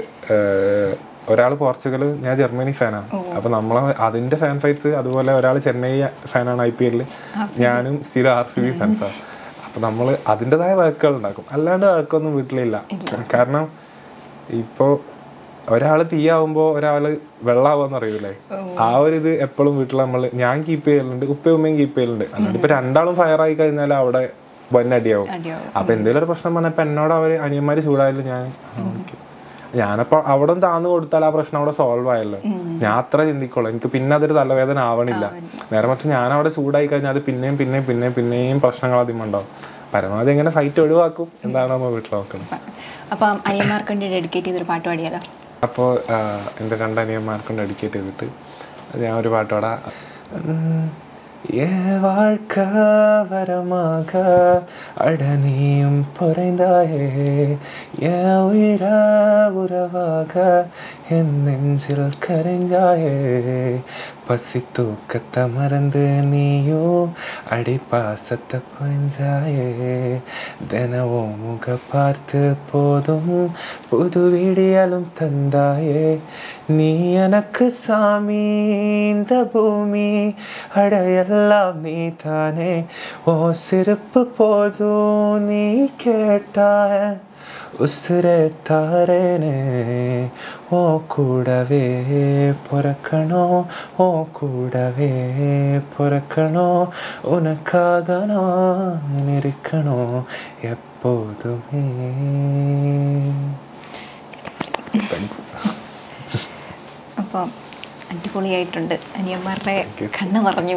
ഒരാൾ പോർച്ചുഗൽ ഞാൻ ജർമ്മനി ഫാനാണ് അപ്പൊ നമ്മളെ അതിന്റെ ഫാൻ ഫൈറ്റ്സ് അതുപോലെ ഒരാൾ ചെന്നൈ ഫാനാണ് ഐ പി എല്ലിൽ ഞാനും സ്ഥിരം ആർ സി ബി ഫാൻസാണ് അപ്പൊ നമ്മൾ അതിൻ്റെതായ വഴക്കുകൾ ഉണ്ടാക്കും അല്ലാണ്ട് വഴക്കൊന്നും വീട്ടിലില്ല കാരണം ഇപ്പോ ഒരാള് തീയാവുമ്പോ ഒരാള് വെള്ളാവുമെന്ന് അറിയൂലേ ആ ഒരു ഇത് എപ്പോഴും വീട്ടിൽ നമ്മൾ ഞാൻ കീപ്പ് ചെയ്യലുണ്ട് ഉപ്പയും ഉമ്മയും കീപ്പ് ചെയ്യലുണ്ട് അല്ലാണ്ട് ഇപ്പൊ രണ്ടാളും ഫയർ ആയി കഴിഞ്ഞാൽ അവിടെ വൻ അടിയാവും അടിയാവും അപ്പൊ എന്തെങ്കിലും ഒരു പ്രശ്നം വന്നപ്പോ എന്നോട് അവര് അനിയന്മാര് ചൂടായാലും ഞാൻ ആ, okay. ഞാനപ്പോ അവിടെ താന്ന് കൊടുത്താൽ ആ പ്രശ്നം അവിടെ സോൾവ് ആയല്ലോ ഞാൻ അത്ര ചിന്തിക്കുള്ളൂ എനിക്ക് പിന്നെ അതൊരു തലവേദന ആവണില്ല നേരെ മറിച്ച് ഞാൻ അവിടെ ചൂടായി കഴിഞ്ഞാൽ അത് പിന്നെയും പിന്നെയും പിന്നെയും പിന്നെയും പ്രശ്നങ്ങൾ ആദ്യം ഉണ്ടാവും പരമാവധി എങ്ങനെ ഫൈറ്റ് ഒഴിവാക്കും എന്താണ് നമ്മൾ വീട്ടിൽ നോക്കുന്നത് അപ്പം അനിയന്മാർക്ക് വേണ്ടി ഡെഡിക്കേറ്റ് ചെയ്തൊരു പാട്ട് പാടിയാലോ അപ്പോൾ എൻ്റെ രണ്ട് അനിയന്മാർക്കും ഡെഡിക്കേറ്റ് ചെയ്തിട്ട് ഞാൻ ഒരു പാട്ട് പാടാം ഉം. ஏ வாழ்க்கை வரமாக அட நீயும் பொறைந்தாயே என் உயிர உறவாக என் நெஞ்சில் கரைஞ்சாயே பசி தூக்கத்தை மறந்து நீயும் அடி பாசத்தை புரிஞ்சாயே தினமும் முக பார்த்து போதும் புது விடியலும் தந்தாயே நீ எனக்கு சாமி இந்த பூமி அடையெல்லாம் நீ தானே ஓ சிறப்பு போதும் நீ கேட்டாய உசுரே தாரேனே ஓ கூடவே பிறக்கணும் ஓ கூடவே பிறக்கணும் உனக்காக நான் இருக்கணும் எப்போதுமே താങ്ക്സ് അപ്പം അടിപൊളിയായിട്ടുണ്ട് അനിയന്മാരുടെ കണ്ണ് പറഞ്ഞു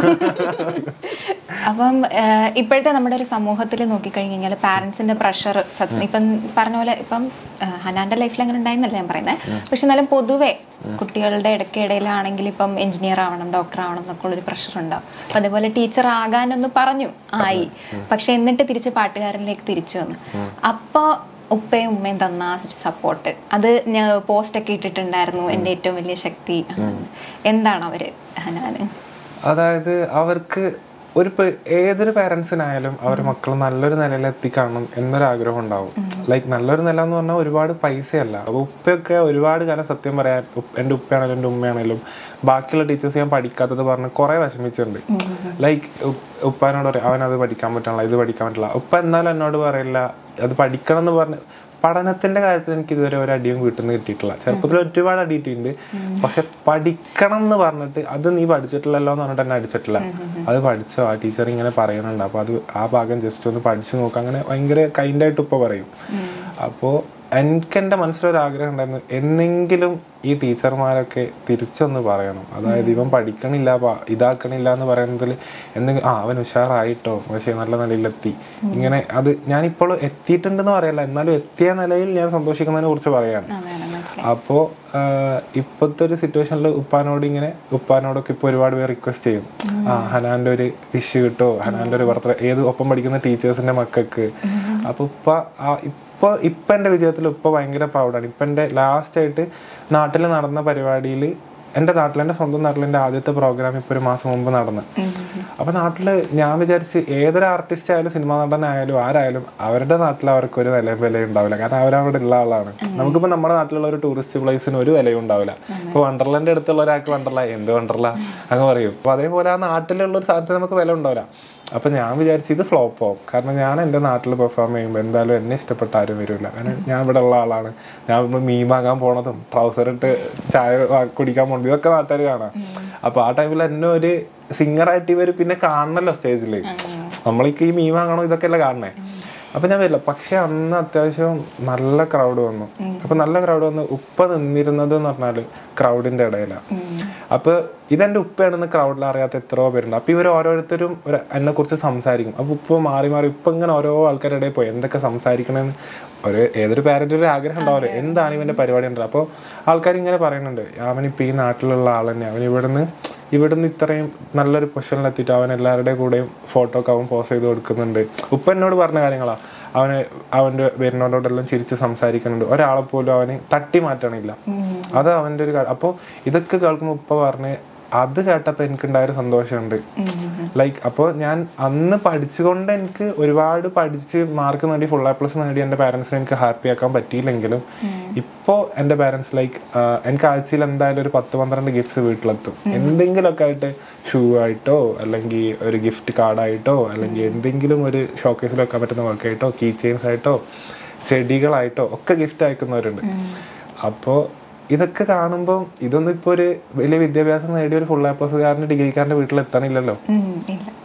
അപ്പം ആഹ്, ഇപ്പോഴത്തെ നമ്മുടെ ഒരു സമൂഹത്തിൽ നോക്കിക്കഴിഞ്ഞ് കഴിഞ്ഞാൽ പാരൻസിന്റെ പ്രഷർ ഇപ്പം പറഞ്ഞ പോലെ ഇപ്പം ആഹ്, ഹനാന്റെ ലൈഫിൽ അങ്ങനെ ഉണ്ടായിരുന്നല്ല ഞാൻ പറയുന്നത് പക്ഷെ എന്നാലും പൊതുവെ കുട്ടികളുടെ ഇടയ്ക്കിടയിലാണെങ്കിൽ ഇപ്പം എഞ്ചിനീയർ ആവണം ഡോക്ടർ ആവണം എന്നൊക്കെ ഉള്ളൊരു പ്രഷർ ഉണ്ടാവും അപ്പം അതേപോലെ ടീച്ചർ ആകാനൊന്ന് പറഞ്ഞു ആയി പക്ഷെ എന്നിട്ട് തിരിച്ച് പാട്ടുകാരനിലേക്ക് തിരിച്ചു വന്നു അപ്പോൾ ഉപ്പയും ഉമ്മയും തന്ന ആ ഒരു സപ്പോർട്ട് അത് ഞാൻ പോസ്റ്റ് ഒക്കെ ഇട്ടിട്ടുണ്ടായിരുന്നു എൻ്റെ ഏറ്റവും വലിയ ശക്തി ആണ്. എന്താണ് അവര് ഹനാന് അതായത് അവർക്ക് ഒരു പേ- ഏതൊരു പാരൻസിനായാലും അവരുടെ മക്കൾ നല്ലൊരു നിലയിൽ എത്തിക്കാണണം എന്നൊരാഗ്രഹം ഉണ്ടാവും ലൈക്ക് നല്ലൊരു നില എന്ന് പറഞ്ഞാൽ ഒരുപാട് പൈസയല്ല അപ്പോൾ ഉപ്പയൊക്കെ ഒരുപാട് കാലം സത്യം പറയാൻ ഉപ്പ- എൻ്റെ ഉപ്പയാണെങ്കിലും എൻ്റെ ഉമ്മയാണെങ്കിലും ബാക്കിയുള്ള ടീച്ചേഴ്സ് ഞാൻ പഠിക്കാത്തത് പറഞ്ഞ് കുറേ വിഷമിച്ചിട്ടുണ്ട് ലൈക്ക് ഉപ്പാനോട് പറയും അവനത് പഠിക്കാൻ പറ്റില്ല ഇത് പഠിക്കാൻ പറ്റില്ല ഉപ്പ എന്നാലും എന്നോട് പറയില്ല അത് പഠിക്കണം എന്ന് പറഞ്ഞ് പഠനത്തിന്റെ കാര്യത്തിൽ എനിക്ക് ഇതുവരെ ഒരു അടിയും വീട്ടിൽ നിന്ന് കിട്ടിയിട്ടില്ല ചെറുപ്പത്തിൽ ഒരുപാട് അടിയിട്ടുണ്ട് പക്ഷെ പഠിക്കണം എന്ന് പറഞ്ഞിട്ട് അത് നീ പഠിച്ചിട്ടില്ലല്ലോ എന്ന് പറഞ്ഞിട്ട് എന്നെ അടിച്ചിട്ടില്ല അത് പഠിച്ചോ ആ ടീച്ചർ ഇങ്ങനെ പറയുന്നുണ്ട് അപ്പൊ അത് ആ ഭാഗം ജസ്റ്റ് ഒന്ന് പഠിച്ചു നോക്കാം അങ്ങനെ ഭയങ്കര കൈൻഡായിട്ട് ഇപ്പൊ പറയും അപ്പോ എനിക്ക് എൻ്റെ മനസ്സിലൊരു ആഗ്രഹം ഉണ്ടായിരുന്നു എന്നെങ്കിലും ഈ ടീച്ചർമാരൊക്കെ തിരിച്ചൊന്ന് പറയണം അതായത് ഇവൻ പഠിക്കണില്ല പ- ഇതാക്കണില്ല എന്ന് പറയുന്നതിൽ എന്തെങ്കിലും ആ അവൻ ഉഷാറായിട്ടോ പക്ഷേ നല്ല നിലയിലെത്തി ഇങ്ങനെ അത് ഞാനിപ്പോൾ എത്തിയിട്ടുണ്ടെന്ന് പറയല്ല എന്നാലും എത്തിയ നിലയിൽ ഞാൻ സന്തോഷിക്കുന്നതിനെ കുറിച്ച് പറയാണ് അതാണ് മനസ്സിലായി അപ്പോൾ ഇപ്പോഴത്തെ ഒരു സിറ്റുവേഷനിൽ ഉപ്പാനോട് ഇങ്ങനെ ഉപ്പാനോടൊക്കെ ഇപ്പോൾ ഒരുപാട് പേര് റിക്വസ്റ്റ് ചെയ്യും ആ ഹനാന്റെ ഒരു വിഷ് കിട്ടോ ഹനാന്റെ ഒരു ബർത്ത്ഡേ ഏത് ഒപ്പം പഠിക്കുന്ന ടീച്ചേഴ്സിന്റെ മക്കൾക്ക് അപ്പൊ ഉപ്പ ആ ഇപ്പൊ ഇപ്പൊ എന്റെ വിജയത്തിൽ ഉപ്പ ഭയങ്കര പ്രൗഡാണ് ഇപ്പൊ എന്റെ ലാസ്റ്റ് ആയിട്ട് നാട്ടിൽ നടന്ന പരിപാടിയിൽ എൻ്റെ നാട്ടിൽ എൻ്റെ സ്വന്തം നാട്ടിൽ എൻ്റെ ആദ്യത്തെ പ്രോഗ്രാം ഇപ്പോൾ ഒരു മാസം മുമ്പ് നടന്നു അപ്പൊ നാട്ടില് ഞാൻ വിചാരിച്ച് ഏതൊരു ആർട്ടിസ്റ്റ് ആയാലും സിനിമാ നടനായാലും ആരായാലും അവരുടെ നാട്ടിൽ അവർക്ക് ഒരു വില വില ഉണ്ടാവില്ല കാരണം അവരവിടെ ഉള്ള ആളാണ് നമുക്കിപ്പോ നമ്മുടെ നാട്ടിലുള്ള ഒരു ടൂറിസ്റ്റ് പ്ലേസിന് ഒരു വിലയും ഉണ്ടാവില്ല ഇപ്പൊ വണ്ടർലാൻഡ് അടുത്തുള്ള ഒരാൾക്ക് വണ്ടർല എന്ത് വണ്ടർല അങ്ങ് പറയും അപ്പൊ അതേപോലെ ആ നാട്ടിലുള്ള ഒരു സാധനത്തിന് നമുക്ക് വില ഉണ്ടാവില്ല അപ്പൊ ഞാൻ വിചാരിച്ചു ഇത് ഫ്ലോപ്പ് ആവും കാരണം ഞാൻ എൻ്റെ നാട്ടിൽ പെർഫോം ചെയ്യുമ്പോൾ എന്തായാലും എന്നെ ഇഷ്ടപ്പെട്ട ആരും വരില്ല കാരണം ഞാൻ ഇവിടെ ഉള്ള ആളാണ് ഞാൻ ഇപ്പൊ മീൻ വാങ്ങാൻ പോണതും ട്രൗസർ ഇട്ട് ചായ വാ- കുടിക്കാൻ പോണതും ഇതൊക്കെ നാട്ടുകാർ കാണാം അപ്പൊ ആ ടൈമിൽ എന്നെ ഒരു സിംഗറായിട്ട് ഇവർ പിന്നെ കാണണല്ലോ സ്റ്റേജിൽ നമ്മളേക്ക് ഈ മീൻ വാങ്ങണോ ഇതൊക്കെ അല്ലേ കാണണേ അപ്പൊ ഞാൻ വരില്ല പക്ഷെ അന്ന് അത്യാവശ്യം നല്ല ക്രൗഡ് വന്നു അപ്പൊ നല്ല ക്രൗഡ് വന്നു ഉപ്പ നിന്നിരുന്നത് എന്ന് പറഞ്ഞാല് ക്രൗഡിന്റെ ഇടയിലാണ് അപ്പൊ ഇതെന്റെ ഉപ്പയാണെന്ന് ക്രൗഡിൽ അറിയാത്ത എത്രയോ പേരുണ്ട് അപ്പൊ ഇവർ ഓരോരുത്തരും ഒരു എന്നെ കുറിച്ച് സംസാരിക്കും അപ്പൊ ഉപ്പ മാറി മാറി ഉപ്പ ഇങ്ങനെ ഓരോ ആൾക്കാരുടെ ഇടയിൽ പോയി എന്തൊക്കെ സംസാരിക്കണമെന്ന് ഒരു ഏതൊരു പാരന്റ് ഒരു ആഗ്രഹം ഉണ്ടാവില്ല എന്താണ് ഇവന്റെ പരിപാടി ഉണ്ടത് അപ്പോൾ ആൾക്കാർ ഇങ്ങനെ പറയുന്നുണ്ട് അവനിപ്പോ ഈ നാട്ടിലുള്ള ആൾ തന്നെ അവൻ ഇവിടുന്ന് ഇവിടുന്ന് ഇത്രയും നല്ലൊരു പൊസിഷനിൽ എത്തിയിട്ട് അവൻ എല്ലാവരുടെ കൂടെയും ഫോട്ടോ ഒക്കെ അവൻ പോസ്റ്റ് ചെയ്ത് കൊടുക്കുന്നുണ്ട് ഉപ്പ എന്നോട് പറഞ്ഞ കാര്യങ്ങളാ അവന് അവന്റെ വരുന്നവരോടെല്ലാം ചിരിച്ച് സംസാരിക്കുന്നുണ്ട് ഒരാളെ പോലും അവന് തട്ടി മാറ്റണില്ല അത് അവന്റെ ഒരു കാര്യം അപ്പോൾ ഇതൊക്കെ കേൾക്കുമ്പോൾ ഉപ്പ പറഞ്ഞ് അത് കേട്ടപ്പോൾ എനിക്കുണ്ടായ ഒരു സന്തോഷമുണ്ട് ലൈക്ക് അപ്പോൾ ഞാൻ അന്ന് പഠിച്ചുകൊണ്ട് എനിക്ക് ഒരുപാട് പഠിച്ച് മാർക്ക് നേടി ഫുൾ എ പ്ലസ് നേടി എൻ്റെ പാരൻസിനെ എനിക്ക് ഹാപ്പി ആക്കാൻ പറ്റിയില്ലെങ്കിലും ഇപ്പോൾ എൻ്റെ പാരൻസ് ലൈക്ക് എനിക്ക് ആഴ്ചയിൽ എന്തായാലും ഒരു പത്ത് പന്ത്രണ്ട് ഗിഫ്റ്റ്സ് വീട്ടിലെത്തും എന്തെങ്കിലുമൊക്കെ ആയിട്ട് ഷൂ ആയിട്ടോ അല്ലെങ്കിൽ ഒരു ഗിഫ്റ്റ് കാർഡായിട്ടോ അല്ലെങ്കിൽ എന്തെങ്കിലും ഒരു ഷോക്കേസിൽ വെക്കാൻ പറ്റുന്ന വർക്കായിട്ടോ കീ ചെയിൻസ് ആയിട്ടോ ചെടികളായിട്ടോ ഒക്കെ ഗിഫ്റ്റ് അയക്കുന്നവരുണ്ട് അപ്പോൾ ഇതൊക്കെ കാണുമ്പോൾ ഇതൊന്നും ഇപ്പോൾ ഒരു വലിയ വിദ്യാഭ്യാസം നേടിയ ഒരു ഫുൾ എ പ്ലസ്സുകാരൻ്റെ ഡിഗ്രിക്കാരൻ്റെ വീട്ടിൽ എത്തണില്ലല്ലോ ഉം, ഇല്ല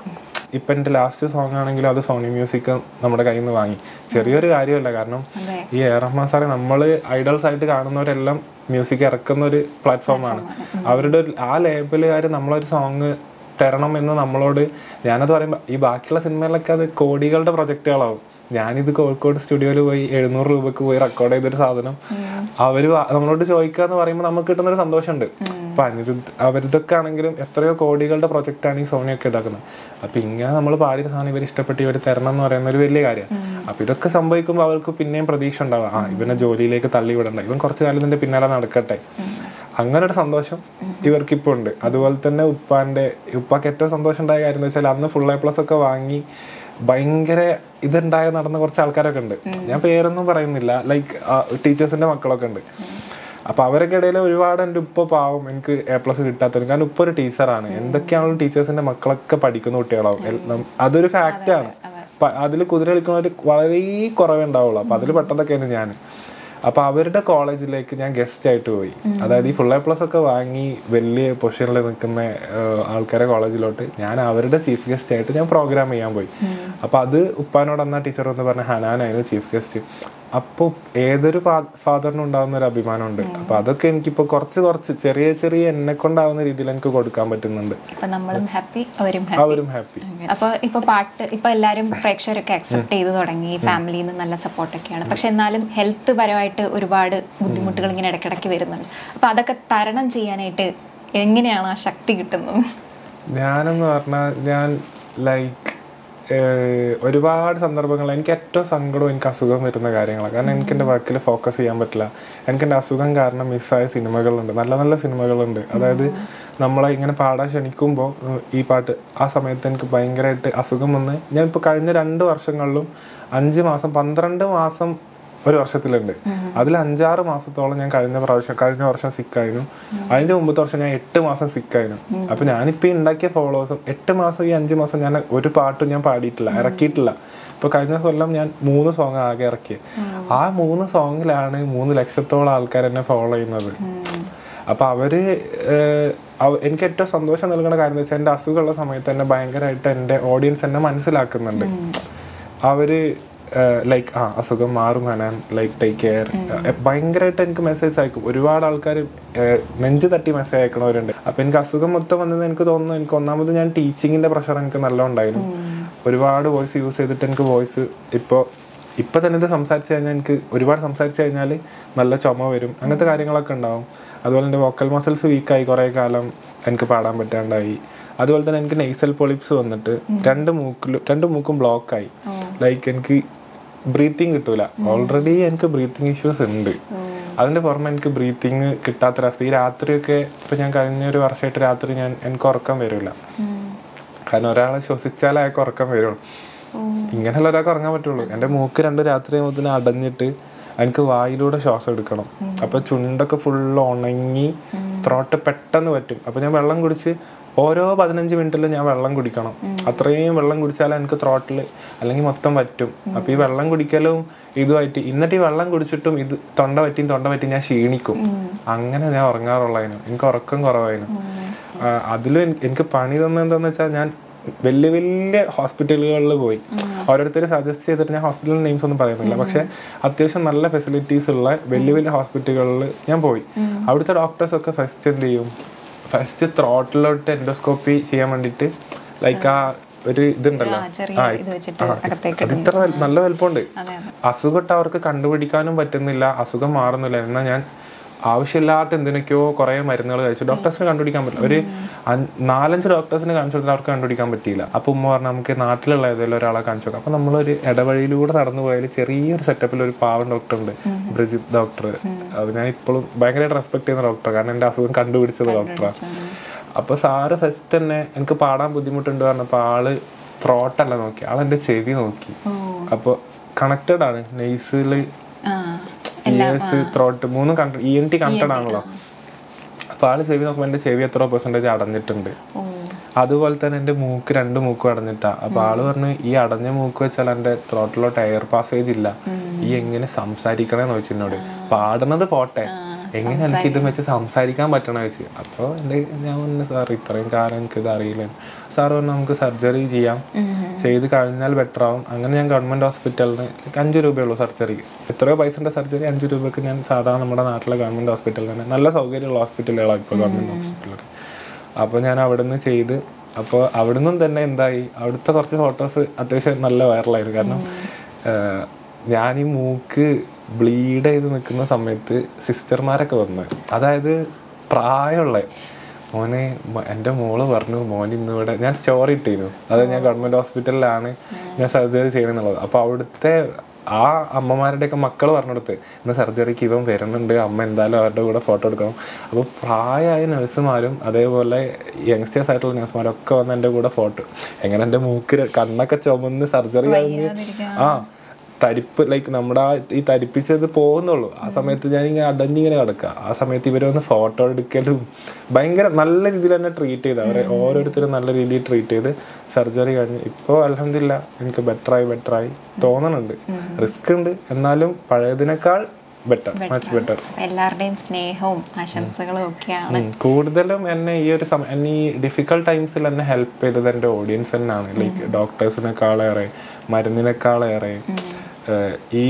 ഇപ്പം എൻ്റെ ലാസ്റ്റ് സോങ് ആണെങ്കിലും അത് സോണി മ്യൂസിക് നമ്മുടെ കയ്യിൽ നിന്ന് വാങ്ങി ചെറിയൊരു കാര്യമല്ല കാരണം അതെ ഈ എ റഹ്മാൻ സാറെ നമ്മൾ ഐഡൽസ് ആയിട്ട് കാണുന്നവരെല്ലാം മ്യൂസിക് ഇറക്കുന്ന ഒരു പ്ലാറ്റ്ഫോമാണ് അവരുടെ ഒരു- ആ ലേബലുകാർ നമ്മളൊരു സോങ് തരണം എന്ന് നമ്മളോട് ഞാനത് പറയുമ്പോൾ ഈ ബാക്കിയുള്ള സിനിമയിലൊക്കെ അത് കോടികളുടെ പ്രൊജക്റ്റുകളാവും ഞാനിത് കോഴിക്കോട് സ്റ്റുഡിയോയിൽ പോയി എഴുന്നൂറ് രൂപക്ക് പോയി റെക്കോർഡ് ചെയ്തൊരു സാധനം അവര് വ- നമ്മളോട് ചോദിക്കുക എന്ന് പറയുമ്പോൾ നമുക്ക് കിട്ടുന്ന ഒരു സന്തോഷമുണ്ട് അപ്പൊ അനിരുദ്ധ് അവരിതൊക്കെ ആണെങ്കിലും എത്രയോ കോടികളുടെ പ്രൊജക്റ്റാണ് ഈ സോണിയൊക്കെ ഇതാക്കുന്നത് അപ്പൊ ഇങ്ങനെ നമ്മൾ പാടിയ സാധനം ഇവർ ഇഷ്ടപ്പെട്ട് ഇവർ തരണം എന്ന് പറയുന്ന ഒരു വലിയ കാര്യമാണ് അപ്പൊ ഇതൊക്കെ സംഭവിക്കുമ്പോൾ അവർക്ക് പിന്നെയും പ്രതീക്ഷ ഉണ്ടാവുക ആ ഇവനെ ജോലിയിലേക്ക് തള്ളി വിടണ്ട ഇവൻ കുറച്ചു കാലം ഇതിന്റെ പിന്നാലെ നടക്കട്ടെ അങ്ങനെ ഒരു സന്തോഷം ഇവർക്ക് ഇപ്പോൾ ഉണ്ട് അതുപോലെ തന്നെ ഉപ്പാന്റെ ഉപ്പാക്ക് ഏറ്റവും സന്തോഷം ഉണ്ടായ കാര്യം എന്ന് വെച്ചാൽ അന്ന് ഫുൾ എ പ്ലസ് ഒക്കെ വാങ്ങി ഭയങ്കര ഇതുണ്ടായ നടന്ന കുറച്ച് ആൾക്കാരൊക്കെ ഉണ്ട് ഞാൻ പേരൊന്നും പറയുന്നില്ല ലൈക്ക് ടീച്ചേഴ്സിന്റെ മക്കളൊക്കെ ഉണ്ട് അപ്പൊ അവരൊക്കെ ഇടയിൽ ഒരുപാട് എൻ്റെ ഉപ്പ പാവം എനിക്ക് എ പ്ലസ് കിട്ടാത്തവരും കാരണം ഉപ്പ ഒരു ടീച്ചറാണ് എന്തൊക്കെയാണല്ലോ ടീച്ചേഴ്സിന്റെ മക്കളൊക്കെ പഠിക്കുന്ന കുട്ടികളാവും എൽ- നം- അതൊരു ഫാക്റ്റാണ് അതിൽ കുതിര കളിക്കുന്നവർ വളരെ കുറവേ ഉണ്ടാവുള്ളൂ അപ്പൊ അതിൽ പെട്ടതൊക്കെയാണ് ഞാൻ അപ്പൊ അവരുടെ കോളേജിലേക്ക് ഞാൻ ഗസ്റ്റ് ആയിട്ട് പോയി അതായത് ഈ ഫുൾ എ പ്ലസ് ഒക്കെ വാങ്ങി വലിയ പൊസിഷനിൽ നിൽക്കുന്ന ഏഹ്, ആൾക്കാരെ കോളേജിലോട്ട് ഞാൻ അവരുടെ ചീഫ് ഗസ്റ്റ് ആയിട്ട് ഞാൻ പ്രോഗ്രാം ചെയ്യാൻ പോയി അപ്പൊ അത് ഉപ്പാനോട് അന്നാ ടീച്ചർ എന്ന് പറഞ്ഞ ഹനാനായിരുന്നു ചീഫ് ഗസ്റ്റ് അപ്പോൾ ഏതൊരു ഫാദറിനും ഉണ്ടാകുന്ന ഒരു അഭിമാനമുണ്ട് അപ്പൊ അതൊക്കെ എനിക്കിപ്പോ കുറച്ച് കുറച്ച് ചെറിയ ചെറിയ എന്നെ കൊണ്ടാവുന്ന രീതിയിൽ എനിക്ക് കൊടുക്കാൻ പറ്റുന്നുണ്ട് ഇപ്പൊ നമ്മളും ഹാപ്പി അവരും ഹാപ്പി അവരും ഹാപ്പി അപ്പൊ ഇപ്പൊ പാട്ട് ഇപ്പൊ എല്ലാരും പ്രേക്ഷകരൊക്കെ അക്സെപ്റ്റ് ചെയ്ത് തുടങ്ങി ഫാമിലിയിൽ നിന്ന് നല്ല സപ്പോർട്ടൊക്കെയാണ് പക്ഷെ എന്നാലും ഹെൽത്ത് പരമായിട്ട് ഒരുപാട് ബുദ്ധിമുട്ടുകൾ ഇങ്ങനെ ഇടയ്ക്കിടയ്ക്ക് വരുന്നുണ്ട് അപ്പൊ അതൊക്കെ തരണം ചെയ്യാനായിട്ട് എങ്ങനെയാണ് ആ ശക്തി കിട്ടുന്നത് ഞാനെന്ന് പറഞ്ഞാൽ ഞാൻ ലൈക്ക് ഒരുപാട് സന്ദർഭങ്ങൾ എനിക്ക് ഏറ്റവും സങ്കടവും എനിക്ക് അസുഖം വരുന്ന കാര്യങ്ങളാണ് കാരണം എനിക്ക് എൻ്റെ വർക്കിൽ ഫോക്കസ് ചെയ്യാൻ പറ്റില്ല എനിക്ക് എൻ്റെ അസുഖം കാരണം മിസ്സായ സിനിമകളുണ്ട് നല്ല നല്ല സിനിമകളുണ്ട് അതായത് നമ്മളെ ഇങ്ങനെ പാടാൻ ക്ഷണിക്കുമ്പോൾ ഉം, ഈ പാട്ട് ആ സമയത്ത് എനിക്ക് ഭയങ്കരമായിട്ട് അസുഖം വന്ന് ഞാൻ ഇപ്പോൾ കഴിഞ്ഞ രണ്ട് വർഷങ്ങളിലും അഞ്ച് മാസം പന്ത്രണ്ട് മാസം ഒരു വർഷത്തിലുണ്ട് അതിൽ അഞ്ചാറ് മാസത്തോളം ഞാൻ കഴിഞ്ഞ പ്രാവശ്യം കഴിഞ്ഞ വർഷം സിക്കായിരുന്നു അതിന്റെ മുമ്പത്തെ വർഷം ഞാൻ എട്ട് മാസം സിക്കായിരുന്നു അപ്പൊ ഞാനിപ്പോ ഈ ഉണ്ടാക്കിയ ഫോളോവേഴ്സും എട്ട് മാസം ഈ അഞ്ച് മാസം ഞാൻ ഒരു പാട്ടും ഞാൻ പാടിയിട്ടില്ല ഇറക്കിയിട്ടില്ല ഇപ്പൊ കഴിഞ്ഞ കൊല്ലം ഞാൻ മൂന്ന് സോങ് ആകെ ഇറക്കിയത് ആ മൂന്ന് സോങ്ങിലാണ് മൂന്ന് ലക്ഷത്തോളം ആൾക്കാർ എന്നെ ഫോളോ ചെയ്യുന്നത് അപ്പൊ അവര് ഏഹ്, അവ- എനിക്ക് ഏറ്റവും സന്തോഷം നൽകുന്ന കാര്യം എന്ന് വെച്ചാൽ എന്റെ അസുഖമുള്ള സമയത്ത് തന്നെ ഭയങ്കരമായിട്ട് എന്റെ ഓഡിയൻസ് എന്നെ മനസ്സിലാക്കുന്നുണ്ട് അവര് ലൈക്ക് ആ അസുഖം മാറും ഹനാൻ ലൈക്ക് ടേക്ക് കെയർ ഭയങ്കരമായിട്ട് എനിക്ക് മെസ്സേജ് അയക്കും ഒരുപാട് ആൾക്കാർ നെഞ്ച് തട്ടി മെസ്സേജ് അയക്കണവരുണ്ട് അപ്പൊ എനിക്ക് അസുഖം മൊത്തം വന്നത് എനിക്ക് തോന്നുന്നു എനിക്ക് ഒന്നാമത് ഞാൻ ടീച്ചിങ്ങിന്റെ പ്രഷർ എനിക്ക് നല്ല ഉണ്ടായിരുന്നു ഒരുപാട് വോയിസ് യൂസ് ചെയ്തിട്ട് എനിക്ക് വോയിസ് ഇപ്പോൾ ഇപ്പൊ തന്നെ ഇത് സംസാരിച്ചു കഴിഞ്ഞാൽ എനിക്ക് ഒരുപാട് സംസാരിച്ചു കഴിഞ്ഞാൽ നല്ല ചുമ വരും അങ്ങനത്തെ കാര്യങ്ങളൊക്കെ ഉണ്ടാവും അതുപോലെ എൻ്റെ വോക്കൽ മസിൽസ് വീക്കായി കുറേ കാലം എനിക്ക് പാടാൻ പറ്റാണ്ടായി അതുപോലെ തന്നെ എനിക്ക് നെയ്സൽ പൊളിപ്സ് വന്നിട്ട് രണ്ട് മൂക്കിലും രണ്ട് മൂക്കും ബ്ലോക്കായി ലൈക്ക് എനിക്ക് ബ്രീത്തിങ് കിട്ടൂല ഓൾറെഡി എനിക്ക് ബ്രീത്തിങ് ഇഷ്യൂസ് ഉണ്ട് അതിന്റെ പുറമെ എനിക്ക് ബ്രീത്തിങ് കിട്ടാത്തൊരവസ്ഥ ഈ രാത്രിയൊക്കെ ഇപ്പൊ ഞാൻ കഴിഞ്ഞ ഒരു വർഷമായിട്ട് രാത്രി ഞാൻ എനിക്ക് ഉറക്കം വരില്ല കാരണം ഒരാളെ ശ്വസിച്ചാലേ അയാൾക്ക് ഉറക്കം വരുള്ളൂ ഇങ്ങനെയുള്ള ഒരാൾക്ക് ഉറങ്ങാൻ പറ്റുള്ളൂ എൻ്റെ മൂക്ക് രണ്ട് രാത്രി ആകുമ്പോൾ അടഞ്ഞിട്ട് എനിക്ക് വായിലൂടെ ശ്വാസം എടുക്കണം അപ്പൊ ചുണ്ടൊക്കെ ഫുള്ള് ഉണങ്ങി ത്രോട്ട് പെട്ടെന്ന് പറ്റും അപ്പൊ ഞാൻ വെള്ളം കുടിച്ച് ഓരോ പതിനഞ്ച് മിനിറ്റിലും ഞാൻ വെള്ളം കുടിക്കണം അത്രയും വെള്ളം കുടിച്ചാലേ എനിക്ക് ത്രോട്ടിൽ അല്ലെങ്കിൽ മൊത്തം പറ്റും അപ്പൊ ഈ വെള്ളം കുടിക്കലും ഇതുമായിട്ട് എന്നിട്ട് ഈ വെള്ളം കുടിച്ചിട്ടും ഇത് തൊണ്ട പറ്റിയും തൊണ്ട പറ്റിയും ഞാൻ ക്ഷീണിക്കും അങ്ങനെ ഞാൻ ഉറങ്ങാറുള്ളതിനും എനിക്ക് ഉറക്കം കുറവായിരുന്നു ആ, അതിലും എനിക്ക് എനിക്ക് പണി തന്നെ എന്താന്ന് വെച്ചാൽ ഞാൻ വലിയ വലിയ ഹോസ്പിറ്റലുകളിൽ പോയി ഓരോരുത്തർ സജസ്റ്റ് ചെയ്തിട്ട് ഞാൻ ഹോസ്പിറ്റൽ നെയിംസ് ഒന്നും പറയുന്നില്ല പക്ഷെ അത്യാവശ്യം നല്ല ഫെസിലിറ്റീസ് ഉള്ള വലിയ വലിയ ഹോസ്പിറ്റലുകളിൽ ഞാൻ പോയി അവിടുത്തെ ഡോക്ടേഴ്സ് ഒക്കെ ഫസ്റ്റ് എന്ത് ചെയ്യും ഫസ്റ്റ് ത്രോട്ടിലോട്ട് എൻഡോസ്കോപ്പി ചെയ്യാൻ വേണ്ടിയിട്ട് ലൈക്ക് ആ ഒരു ഇതുണ്ടല്ലോ ആ, ചെറിയ ഇത് വെച്ചിട്ട് അകത്തേക്ക് അത് ഇത്ര വൽ- നല്ല വലുപ്പമുണ്ട് അതെ അതെ അസുഖം അവർക്ക് കണ്ടുപിടിക്കാനും പറ്റുന്നില്ല അസുഖം മാറുന്നില്ല എന്നാൽ ഞാൻ ആവശ്യമില്ലാത്ത എന്തിനൊക്കെയോ കുറേ മരുന്നുകൾ കഴിച്ചു ഡോക്ടേഴ്സിന് കണ്ടുപിടിക്കാൻ പറ്റില്ല ഒരു അഞ്ച്- നാലഞ്ച് ഡോക്ടേഴ്സിനെ കാണിച്ചു കൊടുത്താൽ അവർക്ക് കണ്ടുപിടിക്കാൻ പറ്റിയില്ല അപ്പൊ ഉമ്മ പറഞ്ഞു നമുക്ക് നാട്ടിലുള്ള ഏതെങ്കിലും ഒരാളെ കാണിച്ചു നോക്കാം അപ്പൊ നമ്മളൊരു ഇടവഴിയിലൂടെ നടന്നു പോയാൽ ചെറിയൊരു സെറ്റപ്പിൽ ഒരു പാവം ഡോക്ടർ ഉണ്ട് ബ്രജിത് ഡോക്ടർ അത് ഞാൻ ഇപ്പോഴും ഭയങ്കരമായിട്ട് റെസ്പെക്ട് ചെയ്യുന്ന ഡോക്ടർ കാരണം എന്റെ അസുഖം കണ്ടുപിടിച്ചത് ഡോക്ടറാണ് അപ്പൊ സാറ് ഫസ്റ്റ് തന്നെ എനിക്ക് പാടാൻ ബുദ്ധിമുട്ടുണ്ട് പറഞ്ഞപ്പോ ആള് ത്രോട്ടല്ല നോക്കി ആൾ എന്റെ ചെവി നോക്കി അപ്പൊ കണക്റ്റഡ് ആണ് നെയ്സില് ആ ഇയേഴ്സ് ത്രോട്ട് മൂന്നും ഇ എൻ ടി കണക്റ്റഡ് ആണല്ലോ അപ്പൊ ആള് ചെവി നോക്കുമ്പോ എന്റെ ചെവി എത്ര പെർസെന്റേജ് അടഞ്ഞിട്ടുണ്ട് ഓ അതുപോലെ തന്നെ എന്റെ മൂക്ക് രണ്ട് മൂക്കും അടഞ്ഞിട്ടാ അപ്പൊ ആള് പറഞ്ഞു ഈ അടഞ്ഞ മൂക്ക് വെച്ചാൽ എന്റെ ത്രോട്ടിലോട്ട് എയർ പാസേജ് ഇല്ല ഈ എങ്ങനെ സംസാരിക്കണേന്ന് ചോദിച്ചു എന്നോട് പാടുന്നത് പോട്ടെ എങ്ങനെ എനിക്ക് ഇത് വെച്ച് സംസാരിക്കാൻ പറ്റണ വെച്ച് അപ്പൊ എന്റെ ഞാൻ പറഞ്ഞു സാർ ഇത്രയും കാലം എനിക്ക് ഇത് അറിയില്ല സാർ പറഞ്ഞു നമുക്ക് സർജറി ചെയ്യാം ചെയ്ത് കഴിഞ്ഞാൽ ബെറ്റർ ആവും അങ്ങനെ ഞാൻ ഗവൺമെന്റ് ഹോസ്പിറ്റലിന് അഞ്ച് രൂപയുള്ളൂ സർജറിക്ക് എത്രയോ പൈസന്റെ സർജറി അഞ്ച് രൂപയ്ക്ക് ഞാൻ സാധാരണ നമ്മുടെ നാട്ടിലെ ഗവൺമെന്റ് ഹോസ്പിറ്റലിൽ തന്നെ നല്ല സൗകര്യമുള്ള ഹോസ്പിറ്റലുകളാണ് ഇപ്പോൾ ഗവൺമെന്റ് ഹോസ്പിറ്റലൊക്കെ അപ്പോൾ ഞാൻ അവിടുന്ന് ചെയ്ത് അപ്പോൾ അവിടുന്ന് തന്നെ എന്തായി അവിടുത്തെ കുറച്ച് ഫോട്ടോസ് അത്യാവശ്യം നല്ല വൈറലായിരുന്നു കാരണം ആഹ്, ഞാൻ ഈ മൂക്ക് ബ്ലീഡ് ചെയ്ത് നിൽക്കുന്ന സമയത്ത് സിസ്റ്റർമാരൊക്കെ വന്ന് അതായത് പ്രായമുള്ള മോനെ മ- എൻ്റെ മോള് പറഞ്ഞു മോൻ ഇന്നിവിടെ ഞാൻ സ്റ്റോറി ഇട്ടിരുന്നു അത് ഞാൻ ഗവൺമെന്റ് ഹോസ്പിറ്റലിലാണ് ഞാൻ സർജറി ചെയ്യണമെന്നുള്ളത് അപ്പോൾ അവിടുത്തെ ആ അമ്മമാരുടെയൊക്കെ മക്കൾ പറഞ്ഞെടുത്ത് ഇന്ന് സർജറിക്ക് ഇവൻ വരുന്നുണ്ട് അമ്മ എന്തായാലും അവരുടെ കൂടെ ഫോട്ടോ എടുക്കണം അപ്പോൾ പ്രായമായ നഴ്സുമാരും അതേപോലെ യങ്സ്റ്റേഴ്സ് ആയിട്ടുള്ള നഴ്സുമാരും ഒക്കെ വന്ന് എൻ്റെ കൂടെ ഫോട്ടോ എങ്ങനെ എൻ്റെ മൂക്ക് ര- കണ്ണൊക്കെ ചുമന്ന് സർജറി കഴിഞ്ഞ് ആ തരിപ്പ് ലൈക്ക് നമ്മുടെ ആ ഈ തരിപ്പിച്ചത് പോകുന്നുള്ളൂ ആ സമയത്ത് ഞാൻ ഇങ്ങനെ അടഞ്ഞിങ്ങനെ കിടക്കുക ആ സമയത്ത് ഇവർ വന്ന് ഫോട്ടോ എടുക്കലും ഭയങ്കര നല്ല രീതിയിൽ തന്നെ ട്രീറ്റ് ചെയ്ത് അവരെ ഓരോരുത്തരും നല്ല രീതിയിൽ ട്രീറ്റ് ചെയ്ത് സർജറി കഴിഞ്ഞ് ഇപ്പോൾ അലഹമില്ല എനിക്ക് ബെറ്ററായി ബെറ്ററായി തോന്നുന്നുണ്ട് റിസ്ക് ഉണ്ട് എന്നാലും പഴയതിനേക്കാൾ ബെറ്റർ മച്ച് ബെറ്റർ അപ്പൊ എല്ലാവരുടെയും സ്നേഹവും ആശംസകളും ഒക്കെയാണ് കൂടുതലും എന്നെ ഈ ഒരു സമയം എന്നെ ഈ ഡിഫിക്കൽട്ട് ടൈംസിൽ എന്നെ ഹെൽപ്പ് ചെയ്തത് എൻ്റെ ഓഡിയൻസ് തന്നെയാണ് ലൈക്ക് ഡോക്ടേഴ്സിനേക്കാളേറെ മരുന്നിനേക്കാളേറെ ഏഹ് ഈ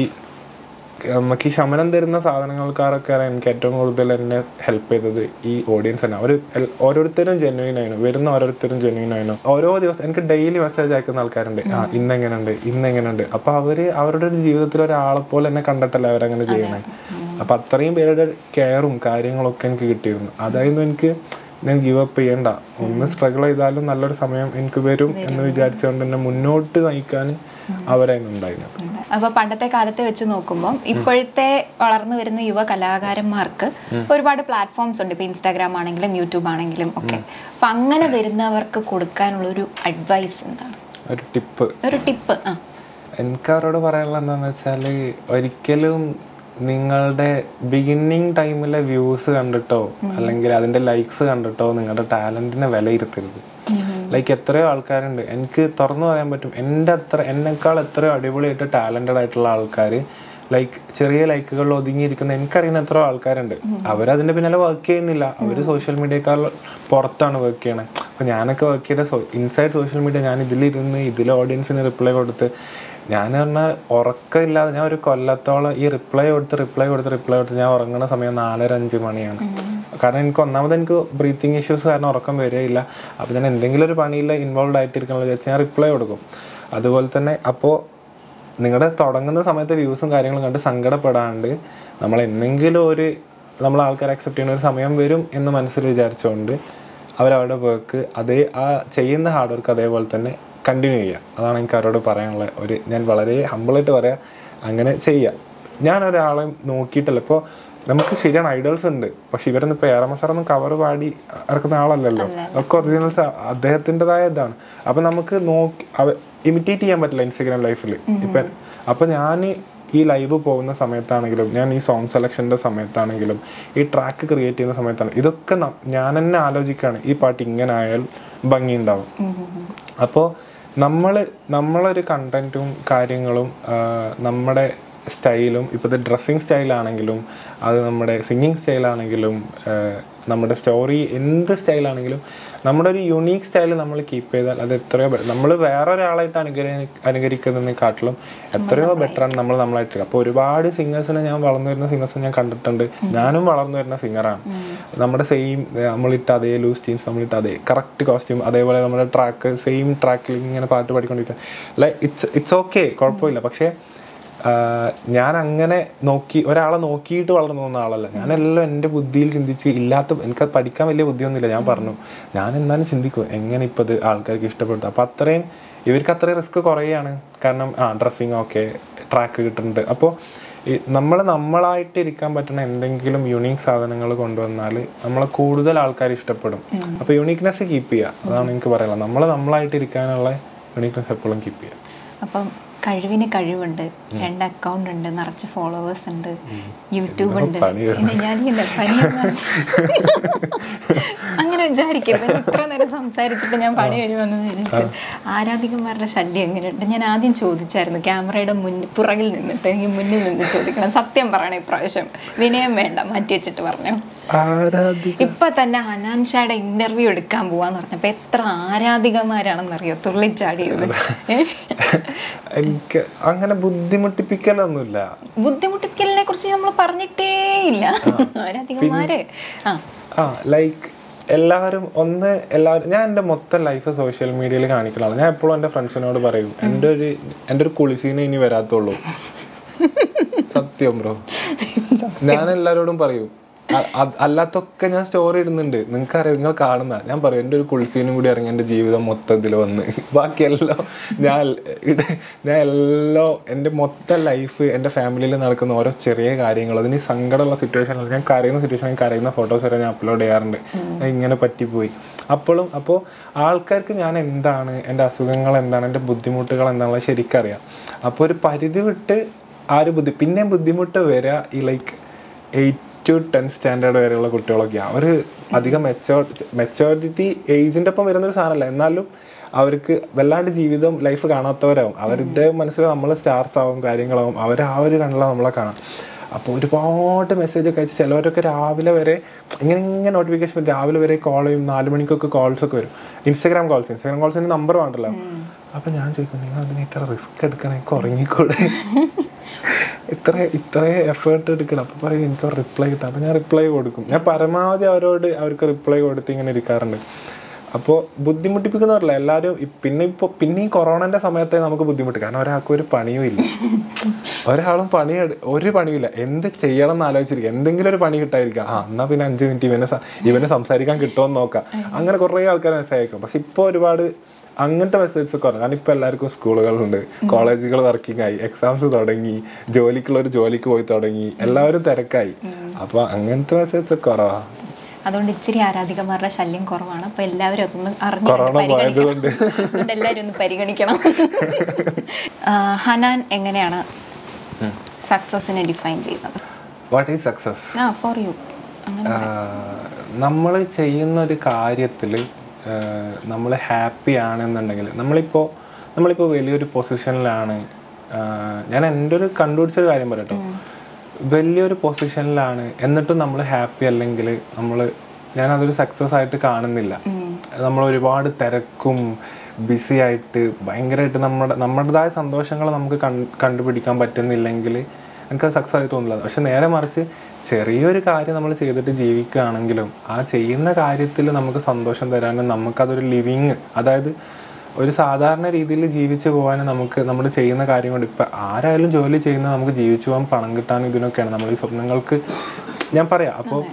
നമുക്ക് ഈ ശമനം തരുന്ന സാധനങ്ങൾക്കാരൊക്കെയാണ് എനിക്ക് ഏറ്റവും കൂടുതൽ എന്നെ ഹെൽപ്പ് ചെയ്തത് ഈ ഓഡിയൻസ് തന്നെ അവർ ഓരോരുത്തരും ജെന്യൂൻ ആയിരുന്നു വരുന്ന ഓരോരുത്തരും ജെന്യൂൻ ആയിരുന്നു ഓരോ ദിവസം എനിക്ക് ഡെയിലി മെസ്സേജ് അയക്കുന്ന ആൾക്കാരുണ്ട് ആ ഇന്ന് എങ്ങനെയുണ്ട് ഇന്ന് എങ്ങനെയുണ്ട് അപ്പൊ അവര് അവരുടെ ഒരു ജീവിതത്തിൽ ഒരാളെ പോലെ എന്നെ കണ്ടിട്ടല്ല അവരങ്ങനെ ചെയ്യണേ അപ്പൊ അത്രയും പേരുടെ കെയറും കാര്യങ്ങളൊക്കെ എനിക്ക് കിട്ടിയിരുന്നു അതായിരുന്നു എനിക്ക് ഞാൻ ഗിവ് അപ്പ് ചെയ്യണ്ട ഒന്ന് സ്ട്രഗിൾ ചെയ്താലും നല്ലൊരു സമയം എനിക്ക് വരും എന്ന് വിചാരിച്ചുകൊണ്ട് എന്നെ മുന്നോട്ട് നയിക്കാൻ അവരായിരുന്നു ഉണ്ടായിരുന്നത് അപ്പൊ പണ്ടത്തെ കാലത്തെ വെച്ച് നോക്കുമ്പോൾ ഇപ്പോഴത്തെ വളർന്നു വരുന്ന യുവ കലാകാരന്മാർക്ക് ഒരുപാട് പ്ലാറ്റ്ഫോംസ് ഉണ്ട് ഇപ്പൊ ഇൻസ്റ്റാഗ്രാം ആണെങ്കിലും യൂട്യൂബ് ആണെങ്കിലും ഒക്കെ അപ്പൊ അങ്ങനെ വരുന്നവർക്ക് കൊടുക്കാനുള്ള ഒരു അഡ്വൈസ് എന്താണ് ഒരു ടിപ്പ് ഒരു ടിപ്പ് ആ എനിക്ക് അവരോട് പറയാനുള്ളത് എന്താണെന്ന് വെച്ചാൽ ഒരിക്കലും നിങ്ങളുടെ ബിഗിന്നിങ് ടൈമിലെ വ്യൂസ് കണ്ടിട്ടോ അല്ലെങ്കിൽ അതിന്റെ ലൈക്സ് കണ്ടിട്ടോ നിങ്ങളുടെ ടാലന്റിനെ വിലയിരുത്തരുത് ലൈക്ക് എത്രയോ ആൾക്കാരുണ്ട് എനിക്ക് തുറന്നു പറയാൻ പറ്റും എൻ്റെ അത്ര എന്നെക്കാൾ എത്രയോ അടിപൊളിയായിട്ട് ടാലന്റഡ് ആയിട്ടുള്ള ആൾക്കാർ ലൈക്ക് ചെറിയ ലൈക്കുകളിൽ ഒതുങ്ങിയിരിക്കുന്ന എനിക്കറിയുന്ന എത്രയോ ആൾക്കാരുണ്ട് അവരതിന്റെ പിന്നാലെ വർക്ക് ചെയ്യുന്നില്ല അവർ സോഷ്യൽ മീഡിയക്കാൾ പുറത്താണ് വർക്ക് ചെയ്യണത് അപ്പോൾ ഞാനൊക്കെ വർക്ക് ചെയ്ത ഇൻസൈഡ് സോഷ്യൽ മീഡിയ ഞാൻ ഇതിലിരുന്ന് ഇതിൽ ഓഡിയൻസിന് റിപ്ലൈ കൊടുത്ത് ഞാൻ പറഞ്ഞാൽ ഉറക്കമില്ലാതെ ഞാൻ ഒരു കൊല്ലത്തോളം ഈ റിപ്ലൈ കൊടുത്ത് റിപ്ലൈ കൊടുത്ത് റിപ്ലൈ കൊടുത്ത് ഞാൻ ഉറങ്ങുന്ന സമയം നാലര അഞ്ച് മണിയാണ് കാരണം എനിക്ക് ഒന്നാമത് എനിക്ക് ബ്രീത്തിങ് ഇഷ്യൂസ് കാരണം ഉറക്കം വരികയില്ല അപ്പോൾ ഞാൻ എന്തെങ്കിലും ഒരു പണിയിൽ ഇൻവോൾവ് ആയിട്ടിരിക്കണം വിചാരിച്ച് ഞാൻ റിപ്ലൈ കൊടുക്കും അതുപോലെ തന്നെ അപ്പോൾ നിങ്ങളുടെ തുടങ്ങുന്ന സമയത്തെ വ്യൂസും കാര്യങ്ങളും കണ്ട് സങ്കടപ്പെടാണ്ട് നമ്മൾ എന്തെങ്കിലും ഒരു നമ്മൾ ആൾക്കാർ അക്സെപ്റ്റ് ചെയ്യുന്ന ഒരു സമയം വരും എന്ന് മനസ്സിൽ വിചാരിച്ചുകൊണ്ട് അവരവരുടെ വർക്ക് അതേ ആ ചെയ്യുന്ന ഹാർഡ് വർക്ക് അതേപോലെ തന്നെ കണ്ടിന്യൂ ചെയ്യുക അതാണ് എനിക്ക് അവരോട് പറയാനുള്ള ഒരു ഞാൻ വളരെ ഹമ്പിളായിട്ട് പറയാം അങ്ങനെ ചെയ്യുക ഞാൻ ഒരാളെ നോക്കിയിട്ടല്ല ഇപ്പോൾ നമുക്ക് ശരിയാണ് ഐഡൽസ് ഉണ്ട് പക്ഷെ ഇവരൊന്നും ഇപ്പോൾ ഏറമസാറൊന്നും കവർ പാടി ഇറക്കുന്ന ആളല്ലല്ലോ ഒക്കെ ഒറിജിനൽസ് അദ്ദേഹത്തിൻ്റെതായ ഇതാണ് അപ്പം നമുക്ക് നോക്കി ഇമിറ്റേറ്റ് ചെയ്യാൻ പറ്റില്ല ഇൻസ്റ്റഗ്രാം ലൈഫിൽ ഇപ്പം അപ്പം ഞാൻ ഈ ലൈവ് പോകുന്ന സമയത്താണെങ്കിലും ഞാൻ ഈ സോങ് സെലക്ഷൻ്റെ സമയത്താണെങ്കിലും ഈ ട്രാക്ക് ക്രിയേറ്റ് ചെയ്യുന്ന സമയത്താണ് ഇതൊക്കെ ന- ഞാൻ തന്നെ ആലോചിക്കുകയാണ് ഈ പാട്ട് ഇങ്ങനെ ആയാൽ ഭംഗി ഉണ്ടാവും അപ്പോൾ നമ്മൾ നമ്മളൊരു കണ്ടന്റും കാര്യങ്ങളും ആ, നമ്മുടെ സ്റ്റൈലും ഇപ്പോഴത്തെ ഡ്രസ്സിങ് സ്റ്റൈലാണെങ്കിലും അത് നമ്മുടെ സിംഗിങ് സ്റ്റൈലാണെങ്കിലും ആ, നമ്മുടെ സ്റ്റോറി എന്ത് സ്റ്റൈലാണെങ്കിലും നമ്മുടെ ഒരു യുണീക്ക് സ്റ്റൈൽ നമ്മൾ കീപ്പ് ചെയ്താൽ അത് എത്രയോ നമ്മൾ വേറൊരാളായിട്ട് അനുകരി അനുകരിക്കുന്നതിനെക്കാട്ടിലും എത്രയോ ബെറ്ററാണ് നമ്മൾ നമ്മളായിട്ട് അപ്പോൾ ഒരുപാട് സിംഗേഴ്സിനെ ഞാൻ വളർന്നു വരുന്ന സിംഗേഴ്സിനെ ഞാൻ കണ്ടിട്ടുണ്ട് ഞാനും വളർന്നു വരുന്ന സിംഗറാണ് നമ്മുടെ സെയിം നമ്മളിട്ട അതേ ലൂസ് ജീൻസ് നമ്മളിട്ട അതേ കറക്റ്റ് കോസ്റ്റ്യൂം അതേപോലെ നമ്മുടെ ട്രാക്ക് സെയിം ട്രാക്കിൽ ഇങ്ങനെ പാട്ട് പാടിക്കൊണ്ടിരിക്കുക ലൈക്ക് ഇറ്റ്സ് ഇറ്റ്സ് ഓക്കെ കുഴപ്പമില്ല പക്ഷേ ആഹ് ഞാൻ അങ്ങനെ നോക്കി ഒരാളെ നോക്കിയിട്ട് വളർന്നു വന്ന ആളല്ല ഞാനെല്ലാം എൻ്റെ ബുദ്ധിയിൽ ചിന്തിച്ച് ഇല്ലാത്ത എനിക്ക് പഠിക്കാൻ വലിയ ബുദ്ധിയൊന്നുമില്ല ഞാൻ പറഞ്ഞു ഞാൻ എന്നാലും ചിന്തിക്കും എങ്ങനെ ഇപ്പം ഇത് ആൾക്കാർക്ക് ഇഷ്ടപ്പെട്ടു അപ്പം അത്രയും ഇവർക്ക് അത്രയും റിസ്ക് കുറയാണ് കാരണം ആ ഡ്രസ്സിങ് ഓക്കെ ട്രാക്ക് കിട്ടുന്നുണ്ട് അപ്പോൾ നമ്മൾ നമ്മളായിട്ട് ഇരിക്കാൻ പറ്റുന്ന എന്തെങ്കിലും യുണീക്ക് സാധനങ്ങൾ കൊണ്ടുവന്നാൽ നമ്മളെ കൂടുതൽ ആൾക്കാർ ഇഷ്ടപ്പെടും അപ്പോൾ യുണീക്നെസ് കീപ്പ് ചെയ്യുക അതാണ് എനിക്ക് പറയാനുള്ളത് നമ്മൾ നമ്മളായിട്ട് ഇരിക്കാനുള്ള യുണീക്നെസ് എപ്പോഴും കീപ്പ് ചെയ്യുക അപ്പം കഴിവിന് കഴിവുണ്ട് രണ്ട് അക്കൗണ്ട് ഉണ്ട് നിറച്ച് ഫോളോവേഴ്സ് ഉണ്ട് യൂട്യൂബ് ഉണ്ട് പണി പിന്നെ ഞാനില്ല പനി അങ്ങനെ വിചാരിക്കരുത് ഞാൻ ഇത്ര നേരം സംസാരിച്ചിട്ട് ഞാൻ പണി കഴിഞ്ഞ് വന്നത് ആരാധികന്മാരുടെ ശല്യം എങ്ങനെയുണ്ട് ഞാൻ ആദ്യം ചോദിച്ചായിരുന്നു ക്യാമറയുടെ മുൻ പുറകിൽ നിന്നിട്ട് എനിക്ക് മുന്നിൽ നിന്ന് ചോദിക്കണം സത്യം പറയണം ഇപ്രാവശ്യം വിനയം വേണ്ട മാറ്റി വെച്ചിട്ട് പറഞ്ഞു ആരാധി ഇപ്പൊ തന്നെ ഹനാൻ ഷായുടെ ഇന്റർവ്യൂ എടുക്കാൻ പോവാന്ന് പറഞ്ഞപ്പോ എത്ര ആരാധികമാരാണെന്നറിയോ തുള്ളിച്ചാടിയത് ഏ? എനിക്ക് അങ്ങനെ ബുദ്ധിമുട്ടിപ്പിക്കലൊന്നുമില്ല ബുദ്ധിമുട്ടിപ്പിക്കലിനെ കുറിച്ച് നമ്മൾ പറഞ്ഞിട്ടേ ഇല്ല ആരാധികമാര് ആ ആ ലൈക്ക് എല്ലാവരും ഒന്ന് എല്ലാവരും ഞാൻ എൻ്റെ മൊത്തം ലൈഫ് സോഷ്യൽ മീഡിയയിൽ കാണിക്കലാണ് ഞാൻ എപ്പോഴും എൻ്റെ ഫ്രണ്ട്സിനോട് പറയും എൻ്റെ ഒരു എൻ്റെ ഒരു കുളിസീനെ ഇനി വരാത്തുള്ളൂ സത്യം ബ്രോ ഞാൻ എല്ലാവരോടും പറയും അ- അ- അല്ലാത്തൊക്കെ ഞാൻ സ്റ്റോറി ഇടുന്നുണ്ട് നിങ്ങൾക്ക് അറിയാം നിങ്ങൾ കാണുന്ന ഞാൻ പറയും എൻ്റെ ഒരു കുളിസീനും കൂടി ഇറങ്ങി എൻ്റെ ജീവിതം മൊത്തത്തിൽ വന്ന് ബാക്കിയെല്ലാം ഞാൻ ഇട ഞാൻ എല്ലാം എൻ്റെ മൊത്തം ലൈഫ് എൻ്റെ ഫാമിലിയിൽ നടക്കുന്ന ഓരോ ചെറിയ കാര്യങ്ങൾ അതിന് സങ്കടമുള്ള സിറ്റുവേഷനിൽ ഞാൻ കരയുന്ന സിറ്റുവേഷനിൽ കരയുന്ന ഫോട്ടോസ് വരെ ഞാൻ അപ്ലോഡ് ചെയ്യാറുണ്ട് ഞാൻ ഇങ്ങനെ പറ്റിപ്പോയി അപ്പോഴും അപ്പോൾ ആൾക്കാർക്ക് ഞാൻ എന്താണ് എൻ്റെ അസുഖങ്ങൾ എന്താണ് എൻ്റെ ബുദ്ധിമുട്ടുകൾ എന്താണെന്നുള്ളത് ശരിക്കറിയാം അപ്പോൾ ഒരു പരിധി വിട്ട് ആ ഒരു ബുദ്ധി പിന്നെ ബുദ്ധിമുട്ട് വരിക ഈ like eight to ten standard വരെയുള്ള കുട്ടികളൊക്കെയാണ് അവർ അധികം മെച്ചോ മെച്ചോറിറ്റി ഏജിൻ്റെ ഒപ്പം വരുന്നൊരു സാധനമല്ല എന്നാലും അവർക്ക് വല്ലാണ്ട് ജീവിതം ലൈഫ് കാണാത്തവരാവും അവരുടെ മനസ്സിൽ നമ്മൾ സ്റ്റാർസ് ആവും കാര്യങ്ങളാവും അവർ ആ ഒരു കണ്ണിലാണ് നമ്മളെ കാണാം അപ്പോൾ ഒരുപാട് മെസ്സേജ് ഒക്കെ അയച്ച് ചിലവരൊക്കെ രാവിലെ വരെ ഇങ്ങനെ ഇങ്ങനെ നോട്ടിഫിക്കേഷൻ രാവിലെ വരെ കോൾ ചെയ്യും നാല് മണിക്കൊക്കെ കോൾസ് ഒക്കെ വരും ഇൻസ്റ്റാഗ്രാം കോൾസ് ഇൻസ്റ്റാഗ്രാം കോൾസിന് നമ്പർ വേണ്ടല്ലോ അപ്പൊ ഞാൻ ചോദിക്കും നിങ്ങൾ അതിന് ഇത്ര റിസ്ക് എടുക്കണേ എനിക്ക് ഉറങ്ങിക്കൂടെ ഇത്ര ഇത്ര എഫേർട്ട് എടുക്കണം അപ്പൊ പറയും എനിക്ക് റിപ്ലൈ കിട്ടാം അപ്പൊ ഞാൻ റിപ്ലൈ കൊടുക്കും ഞാൻ പരമാവധി അവരോട് അവർക്ക് റിപ്ലൈ കൊടുത്ത് ഇങ്ങനെ ഇരിക്കാറുണ്ട് അപ്പോൾ ബുദ്ധിമുട്ടിപ്പിക്കുന്നവരല്ല എല്ലാവരും ഇ- പിന്നെ ഇപ്പോൾ പിന്നെ ഈ കൊറോണന്റെ സമയത്തെ നമുക്ക് ബുദ്ധിമുട്ട് കാരണം ഒരാൾക്കും ഒരു പണിയും ഇല്ല ഒരാളും പണി എടു- ഒരു പണിയില്ല എന്ത് ചെയ്യണം എന്ന് ആലോചിച്ചിരിക്കുക എന്തെങ്കിലും ഒരു പണി കിട്ടായിരിക്കാം ആ എന്നാ പിന്നെ അഞ്ച് മിനിറ്റ് ഇവനെ സ- ഇവനെ സംസാരിക്കാൻ കിട്ടുമെന്ന് നോക്കാം അങ്ങനെ കുറേ ആൾക്കാർ മെസ്സേജ് അയക്കും പക്ഷെ ഇപ്പോൾ ഒരുപാട് അങ്ങനത്തെ മെസ്സേജസ് കുറഞ്ഞു കാരണം ഇപ്പൊ എല്ലാവർക്കും സ്കൂളുകളുണ്ട് കോളേജുകൾ വർക്കിംഗ് ആയി എക്സാംസ് തുടങ്ങി ജോലിക്കുള്ള ഒരു ജോലിക്ക് പോയി തുടങ്ങി എല്ലാവരും തിരക്കായി അപ്പൊ അങ്ങനത്തെ മെസ്സേജസ് കുറവാ അതുകൊണ്ട് ഇച്ചിരി ആരാധികമാരുടെ ശല്യം കുറവാണ് അപ്പൊ എല്ലാവരും അതൊന്ന് അറിഞ്ഞു കൊറോണ പോയതുകൊണ്ട് അതുകൊണ്ട് എല്ലാവരും ഒന്ന് പരിഗണിക്കണം ആ, ഹനാൻ എങ്ങനെയാണ് സക്സസിനെ ഡിഫൈൻ ചെയ്യുന്നത് what is success uh for you അങ്ങനെ നമ്മൾ ചെയ്യുന്ന ഒരു കാര്യത്തിൽ നമ്മൾ ഹാപ്പി ആണെന്നുണ്ടെങ്കിൽ നമ്മളിപ്പോൾ നമ്മളിപ്പോൾ വലിയൊരു പൊസിഷനിലാണ് ഞാൻ എൻ്റെ ഒരു കണ്ടുപിടിച്ചൊരു കാര്യം പറയട്ടോ വലിയൊരു പൊസിഷനിലാണ് എന്നിട്ടും നമ്മൾ ഹാപ്പി അല്ലെങ്കിൽ നമ്മൾ ഞാൻ അതൊരു സക്സസ് ആയിട്ട് കാണുന്നില്ല നമ്മൾ ഒരുപാട് തിരക്കും ബിസി ആയിട്ട് ഭയങ്കരമായിട്ട് നമ്മുടെ നമ്മുടേതായ സന്തോഷങ്ങൾ നമുക്ക് കൺ- കണ്ടുപിടിക്കാൻ പറ്റുന്നില്ലെങ്കിൽ എനിക്കത് സക്സസ് ആയി തോന്നില്ല പക്ഷെ നേരെ മറിച്ച് ചെറിയൊരു കാര്യം നമ്മൾ ചെയ്തിട്ട് ജീവിക്കുകയാണെങ്കിലും ആ ചെയ്യുന്ന കാര്യത്തിൽ നമുക്ക് സന്തോഷം തരാനും നമുക്കതൊരു ലിവിങ് അതായത് ഒരു സാധാരണ രീതിയിൽ ജീവിച്ചു പോകാനും നമുക്ക് നമ്മൾ ചെയ്യുന്ന കാര്യം കൊണ്ട് ഇപ്പം ആരായാലും ജോലി ചെയ്യുന്ന നമുക്ക് ജീവിച്ചു പോകാൻ പണം കിട്ടാനും ഇതിനൊക്കെയാണ് നമ്മൾ ഈ സ്വപ്നങ്ങൾക്ക് ഞാൻ പറയാം അപ്പോൾ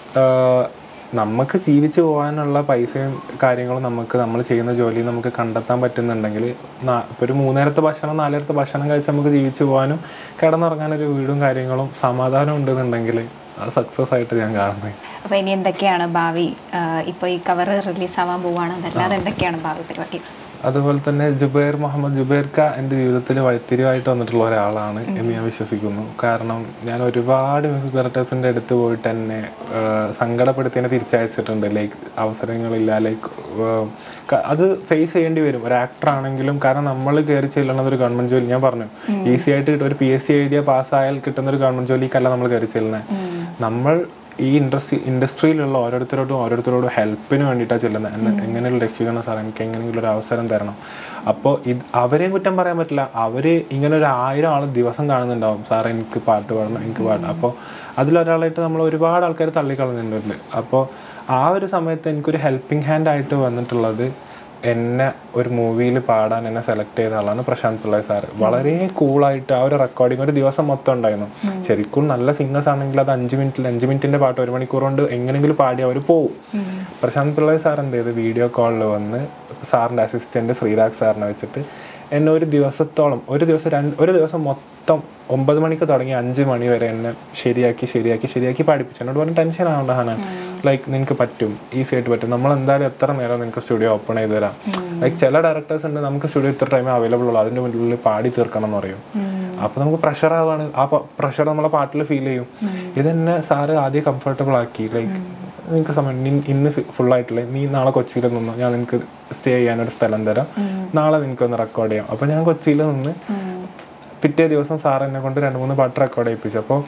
നമുക്ക് ജീവിച്ചു പോകാനുള്ള പൈസയും കാര്യങ്ങളും നമുക്ക് നമ്മൾ ചെയ്യുന്ന ജോലി നമുക്ക് കണ്ടെത്താൻ പറ്റുന്നുണ്ടെങ്കിൽ ഇപ്പോൾ ഒരു മൂന്നേരത്തെ ഭക്ഷണം നാലേരത്തെ ഭക്ഷണം കഴിച്ച് നമുക്ക് ജീവിച്ചു പോകാനും കിടന്നുറങ്ങാനൊരു വീടും കാര്യങ്ങളും സമാധാനം ഉണ്ടെന്നുണ്ടെങ്കിൽ അത് സക്സസ് ആയിട്ട് ഞാൻ കാണുന്നത് അപ്പൊ ഇനി എന്തൊക്കെയാണ് ഭാവി ആ, ഇപ്പൊ ഈ കവർ റിലീസ് ആവാൻ പോവാണ് അതല്ലാതെ എന്തൊക്കെയാണ് ഭാവി പരിപാടി അതുപോലെ തന്നെ ജുബൈർ മുഹമ്മദ് ജുബൈർക്ക എൻ്റെ ജീവിതത്തിൽ വഴിത്തിരിവായിട്ട് വന്നിട്ടുള്ള ഒരാളാണ് എന്ന് ഞാൻ വിശ്വസിക്കുന്നു കാരണം ഞാൻ ഒരുപാട് മ്യൂസിക് ഡയറക്ടേഴ്സിൻ്റെ അടുത്ത് പോയിട്ട് എന്നെ ആഹ്, സങ്കടപ്പെടുത്തി എന്നെ തിരിച്ചയച്ചിട്ടുണ്ട് ലൈക്ക് അവസരങ്ങളില്ല ലൈക്ക് അത് ഫേസ് ചെയ്യേണ്ടി വരും ഒരു ആക്ടർ ആണെങ്കിലും കാരണം നമ്മൾ കയറി ചെല്ലണത് ഒരു ഗവൺമെന്റ് ജോലി ഞാൻ പറഞ്ഞു ഈസി ആയിട്ട് കിട്ടും ഒരു പി എസ് സി എഴുതിയ പാസ്സായാൽ കിട്ടുന്ന ഒരു ഗവൺമെന്റ് ജോലിക്കല്ല നമ്മൾ കയറി ചെല്ലുന്നത് നമ്മൾ ഈ ഇൻഡസ്ട്രി ഇൻഡസ്ട്രിയിലുള്ള ഓരോരുത്തരോടും ഓരോരുത്തരോടും ഹെൽപ്പിന് വേണ്ടിയിട്ടാണ് ചെല്ലുന്നത് എന്നെ എങ്ങനെയുള്ള രക്ഷിക്കണം സാർ എനിക്ക് എങ്ങനെയെങ്കിലും ഒരു അവസരം തരണം അപ്പോൾ ഇത് അവരെയും കുറ്റം പറയാൻ പറ്റില്ല അവർ ഇങ്ങനെ ഒരു ആയിരം ആൾ ദിവസം കാണുന്നുണ്ടാവും സാർ എനിക്ക് പാട്ട് പാടണം എനിക്ക് പാടണം അപ്പോൾ അതിലൊരാളായിട്ട് നമ്മൾ ഒരുപാട് ആൾക്കാർ തള്ളിക്കളഞ്ഞിട്ടുണ്ട് അപ്പോൾ ആ ഒരു സമയത്ത് എനിക്കൊരു ഹെൽപ്പിംഗ് ഹാൻഡ് ആയിട്ട് വന്നിട്ടുള്ളത് എന്നെ ഒരു മൂവിയിൽ പാടാൻ എന്നെ സെലക്ട് ചെയ്ത ആളാണ് പ്രശാന്ത് പിള്ളയ് സാർ വളരെ കൂളായിട്ട് ആ ഒരു റെക്കോർഡിംഗ് ഒരു ദിവസം മൊത്തം ഉണ്ടായിരുന്നു ശരിക്കും നല്ല സിംഗേഴ്സ് ആണെങ്കിൽ അത് അഞ്ച് മിനിറ്റിൽ അഞ്ച് മിനിറ്റിന്റെ പാട്ട് ഒരു മണിക്കൂർ കൊണ്ട് എങ്ങനെയെങ്കിലും പാടി അവർ പോവും പ്രശാന്ത് പിള്ളയ് സാർ എന്ത് ചെയ്ത് വീഡിയോ കോളിൽ വന്ന് സാറിന്റെ അസിസ്റ്റന്റ് ശ്രീരാഗ് സാറിനെ വെച്ചിട്ട് എന്നെ ഒരു ദിവസത്തോളം ഒരു ദിവസം രണ്ട് ഒരു ദിവസം മൊത്തം ഒമ്പത് മണിക്ക് തുടങ്ങി അഞ്ച് മണി വരെ എന്നെ ശരിയാക്കി ശരിയാക്കി ശരിയാക്കി പാടിപ്പിച്ചു എന്നോട് പറഞ്ഞ ടെൻഷൻ ആവണ്ട ഹന ലൈക്ക് നിനക്ക് പറ്റും ഈസി ആയിട്ട് പറ്റും നമ്മൾ എന്തായാലും എത്ര നേരം നിനക്ക് സ്റ്റുഡിയോ ഓപ്പൺ ചെയ്ത് തരാം ലൈക്ക് ചില ഡയറക്ടേഴ്സ് ഉണ്ട് നമുക്ക് സ്റ്റുഡിയോ ഇത്ര ടൈം അവൈലബിൾ ഉള്ളൂ അതിന്റെ മുന്നിൽ പാടി തീർക്കണം എന്ന് പറയും അപ്പൊ നമുക്ക് പ്രഷർ ആവാണ് ആ പ്രഷർ നമ്മളെ പാട്ടിൽ ഫീൽ ചെയ്യും ഇതെന്നെ സാറ് ആദ്യം കംഫർട്ടബിൾ ആക്കി ലൈക്ക് നിനക്ക് സമയം നീ- ഇന്ന് ഫുൾ ആയിട്ടില്ലേ നീ നാളെ കൊച്ചിയിൽ നിന്നോ ഞാൻ നിനക്ക് സ്റ്റേ ചെയ്യാനൊരു സ്ഥലം തരാം നാളെ നിനക്കൊന്ന് റെക്കോർഡ് ചെയ്യാം അപ്പൊ ഞാൻ കൊച്ചിയിൽ നിന്ന് പിറ്റേ ദിവസം സാർ എന്നെ കൊണ്ട് രണ്ട് മൂന്ന് പാട്ട് റെക്കോർഡ് ചെയ്യിപ്പിച്ചു അപ്പോൾ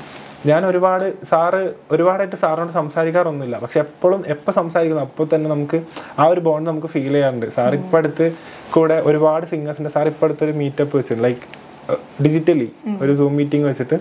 ഞാൻ ഒരുപാട് സാറ് ഒരുപാടായിട്ട് സാറിനോട് സംസാരിക്കാറൊന്നുമില്ല പക്ഷെ എപ്പോഴും എപ്പോൾ സംസാരിക്കുന്നു അപ്പോൾ തന്നെ നമുക്ക് ആ ഒരു ബോണ്ട് നമുക്ക് ഫീൽ ചെയ്യാറുണ്ട് സാർ ഇപ്പം അടുത്ത് കൂടെ ഒരുപാട് സിംഗേഴ്സിൻ്റെ സാർ ഇപ്പം അടുത്തൊരു മീറ്റപ്പ് വെച്ചിട്ടുണ്ട് ലൈക്ക് ഡിജിറ്റലി ഒരു സൂം മീറ്റിംഗ് വെച്ചിട്ട്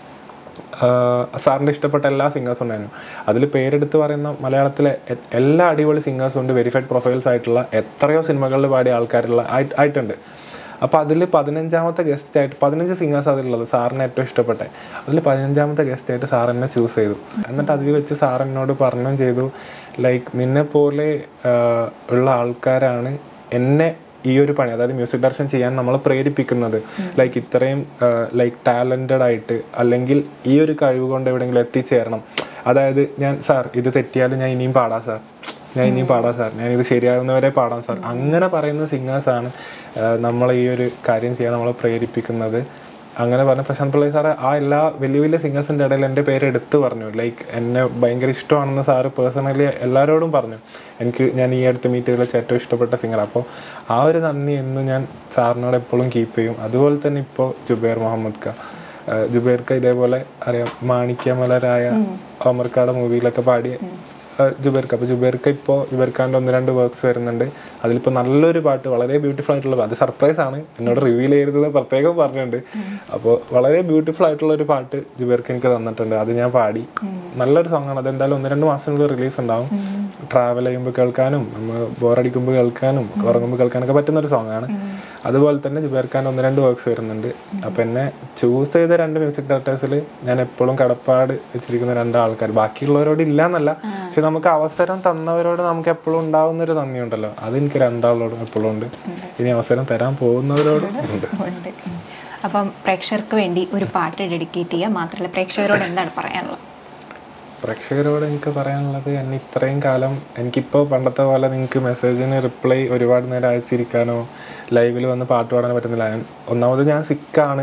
സാറിൻ്റെ ഇഷ്ടപ്പെട്ട എല്ലാ സിംഗേഴ്സും ഉണ്ടായിരുന്നു അതിൽ പേരെടുത്ത് പറയുന്ന മലയാളത്തിലെ എ- എല്ലാ അടിപൊളി സിംഗേഴ്സും ഉണ്ട് വെരിഫൈഡ് പ്രൊഫൈൽസ് ആയിട്ടുള്ള എത്രയോ സിനിമകളിൽ പാടിയ ആൾക്കാരുള്ള ആയി- ആയിട്ടുണ്ട് അപ്പോൾ അതിൽ പതിനഞ്ചാമത്തെ ഗസ്റ്റ് ആയിട്ട് പതിനഞ്ച് സിംഗേഴ്സ് അതിലുള്ളത് സാറിന് ഏറ്റവും ഇഷ്ടപ്പെട്ടെ അതിൽ പതിനഞ്ചാമത്തെ ഗസ്റ്റ് ആയിട്ട് സാർ എന്നെ ചൂസ് ചെയ്തു എന്നിട്ട് അതിൽ വെച്ച് സാർ എന്നോട് പറഞ്ഞും ചെയ്തു ലൈക്ക് നിന്നെ പോലെ ആഹ്, ഉള്ള ആൾക്കാരാണ് എന്നെ ഈ ഒരു പണി അതായത് മ്യൂസിക് ഡയറക്ഷൻ ചെയ്യാൻ നമ്മളെ പ്രേരിപ്പിക്കുന്നത് ലൈക്ക് ഇത്രയും ലൈക്ക് ടാലൻറ്റഡ് ആയിട്ട് അല്ലെങ്കിൽ ഈ ഒരു കഴിവ് കൊണ്ട് എവിടെയെങ്കിലും എത്തിച്ചേരണം അതായത് ഞാൻ സാർ ഇത് തെറ്റിയാലും ഞാൻ ഇനിയും പാടാം സാർ ഞാൻ ഇനിയും പാടാം സാർ ഞാൻ ഇത് ശരിയാകുന്നവരെ പാടാം സാർ അങ്ങനെ പറയുന്ന സിംഗേഴ്സാണ് നമ്മളെ ഈ ഒരു കാര്യം ചെയ്യാൻ നമ്മളെ പ്രേരിപ്പിക്കുന്നത് അങ്ങനെ പറഞ്ഞ പ്രശാന്ത് പിള്ളൈ സാറ് ആ എല്ലാ വലിയ വലിയ സിംഗേഴ്സിൻ്റെ ഇടയിൽ എൻ്റെ പേര് എടുത്തു പറഞ്ഞു ലൈക്ക് എന്നെ ഭയങ്കര ഇഷ്ടമാണെന്ന് സാറ് പേഴ്സണലി എല്ലാവരോടും പറഞ്ഞു എനിക്ക് ഞാൻ ഈ അടുത്ത് മീറ്റ് ചെയ്ത് വെച്ച ഏറ്റവും ഇഷ്ടപ്പെട്ട സിംഗർ അപ്പോൾ ആ ഒരു നന്ദി എന്നും ഞാൻ സാറിനോട് എപ്പോഴും കീപ്പ് ചെയ്യും അതുപോലെ തന്നെ ഇപ്പോൾ ജുബൈർ മുഹമ്മദ് ഖാ ഏഹ് ജുബൈർക്ക് ഇതേപോലെ അറിയാം മാണിക്യമലരായ ഒമർക്കാട് മൂവിയിലൊക്കെ പാടിയ ഏഹ് ജുബൈർക്ക് അപ്പോൾ ജുബൈർക്ക് ഇപ്പോൾ ജുബൈർഖാൻ്റെ ഒന്ന് രണ്ട് വർക്ക്സ് വരുന്നുണ്ട് അതിലിപ്പോൾ നല്ലൊരു പാട്ട് വളരെ ബ്യൂട്ടിഫുൾ ആയിട്ടുള്ള അത് സർപ്രൈസ് ആണ് എന്നോട് റിവീൽ ചെയ്തത് പ്രത്യേകം പറഞ്ഞിട്ടുണ്ട് അപ്പോൾ വളരെ ബ്യൂട്ടിഫുൾ ആയിട്ടുള്ള ഒരു പാട്ട് ജുബൈർക്ക് എനിക്ക് തന്നിട്ടുണ്ട് അത് ഞാൻ പാടി നല്ലൊരു സോങ് ആണ് അതെന്തായാലും ഒന്ന് രണ്ട് മാസത്തിനുള്ളിൽ റിലീസ് ഉണ്ടാവും ട്രാവൽ ചെയ്യുമ്പോൾ കേൾക്കാനും നമ്മൾ ബോറടിക്കുമ്പോൾ കേൾക്കാനും ഉറങ്ങുമ്പോൾ കേൾക്കാനൊക്കെ പറ്റുന്ന ഒരു സോങ് ആണ് അതുപോലെ തന്നെ ജുബൈർ ഖാൻ ഒന്ന് രണ്ട് വർക്ക്സ് വരുന്നുണ്ട് അപ്പം എന്നെ ചൂസ് ചെയ്ത രണ്ട് മ്യൂസിക് ഡയറക്ടേഴ്സിൽ ഞാൻ എപ്പോഴും കടപ്പാട് വെച്ചിരിക്കുന്ന രണ്ട് ആൾക്കാർ ബാക്കിയുള്ളവരോട് ഇല്ല എന്നല്ല പക്ഷെ നമുക്ക് അവസരം തന്നവരോട് നമുക്ക് എപ്പോഴും ഉണ്ടാവുന്ന ഒരു നന്ദിയുണ്ടല്ലോ അത് എനിക്ക് രണ്ടാളോടും എപ്പോഴും ഉണ്ട് ഇനി അവസരം തരാൻ പോകുന്നവരോടും ഉണ്ട് ഉണ്ട് ഉം. അപ്പം പ്രേക്ഷകർക്ക് വേണ്ടി ഒരു പാട്ട് ഡെഡിക്കേറ്റ് ചെയ്യുക മാത്രമല്ല പ്രേക്ഷകരോട് എന്താണ് പറയാനുള്ളത് പ്രേക്ഷകരോട് എനിക്ക് പറയാനുള്ളത് എന്നെ ഇത്രയും കാലം എനിക്കിപ്പോൾ പണ്ടത്തെ പോലെ നിങ്ങൾക്ക് മെസ്സേജിന് റിപ്ലൈ ഒരുപാട് നേരം അയച്ചിരിക്കാനോ ലൈവിൽ വന്ന് പാട്ട് പാടാനോ പറ്റുന്നില്ല ഞാൻ ഒന്നാമത് ഞാൻ സിക്കാണ്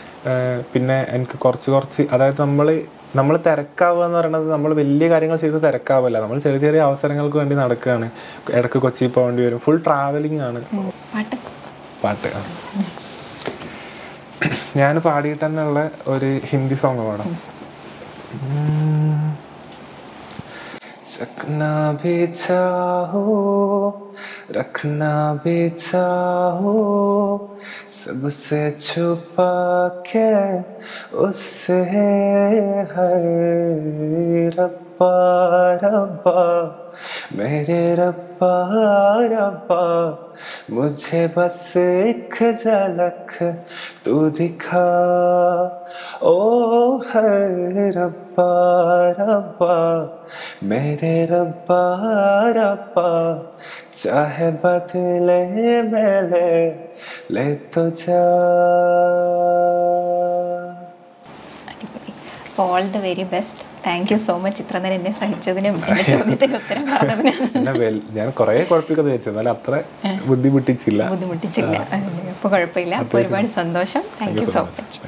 പിന്നെ എനിക്ക് കുറച്ച് കുറച്ച് അതായത് നമ്മൾ നമ്മൾ തിരക്കാവുക എന്ന് പറയുന്നത് നമ്മൾ വലിയ കാര്യങ്ങൾ ചെയ്ത് തിരക്കാവില്ല നമ്മൾ ചെറിയ ചെറിയ അവസരങ്ങൾക്ക് വേണ്ടി നടക്കുകയാണ് ഇടയ്ക്ക് കൊച്ചി പോകേണ്ടി വരും ഫുൾ ട്രാവലിംഗ് ആണ് പാട്ട് പാട്ട് ആ. ഞാൻ പാടിയിട്ട് തന്നെയുള്ള ഒരു ഹിന്ദി സോങ് പാടാം चखना भी चाहो रखना भी चाहो सबसे छुपा के उससे है रब्बा रब्बा मेरे रब्बा रब्बा मुझे बस एक झलक तू दिखा ओ है रब्बा रब्बा मेरे रब्बा रब्बा चाहे बदले में ले ले तो जा അടിപൊളി അപ്പോൾ all the very best thank you so much ഇത്ര നേരം എന്നെ സഹിച്ചതിനും എൻ്റെ ചോദ്യത്തിന് ഉത്തരം പറഞ്ഞതിനും എന്നെ വെൽ ഞാൻ കുറേ കുഴപ്പിക്കുന്നത് വെച്ചു എന്നാലും അത്ര ബുദ്ധിമുട്ടിച്ചില്ല ബുദ്ധിമുട്ടിച്ചില്ല അപ്പോൾ കുഴപ്പമില്ല അപ്പോൾ ഒരുപാട് സന്തോഷം താങ്ക് യു സോ മച്ച്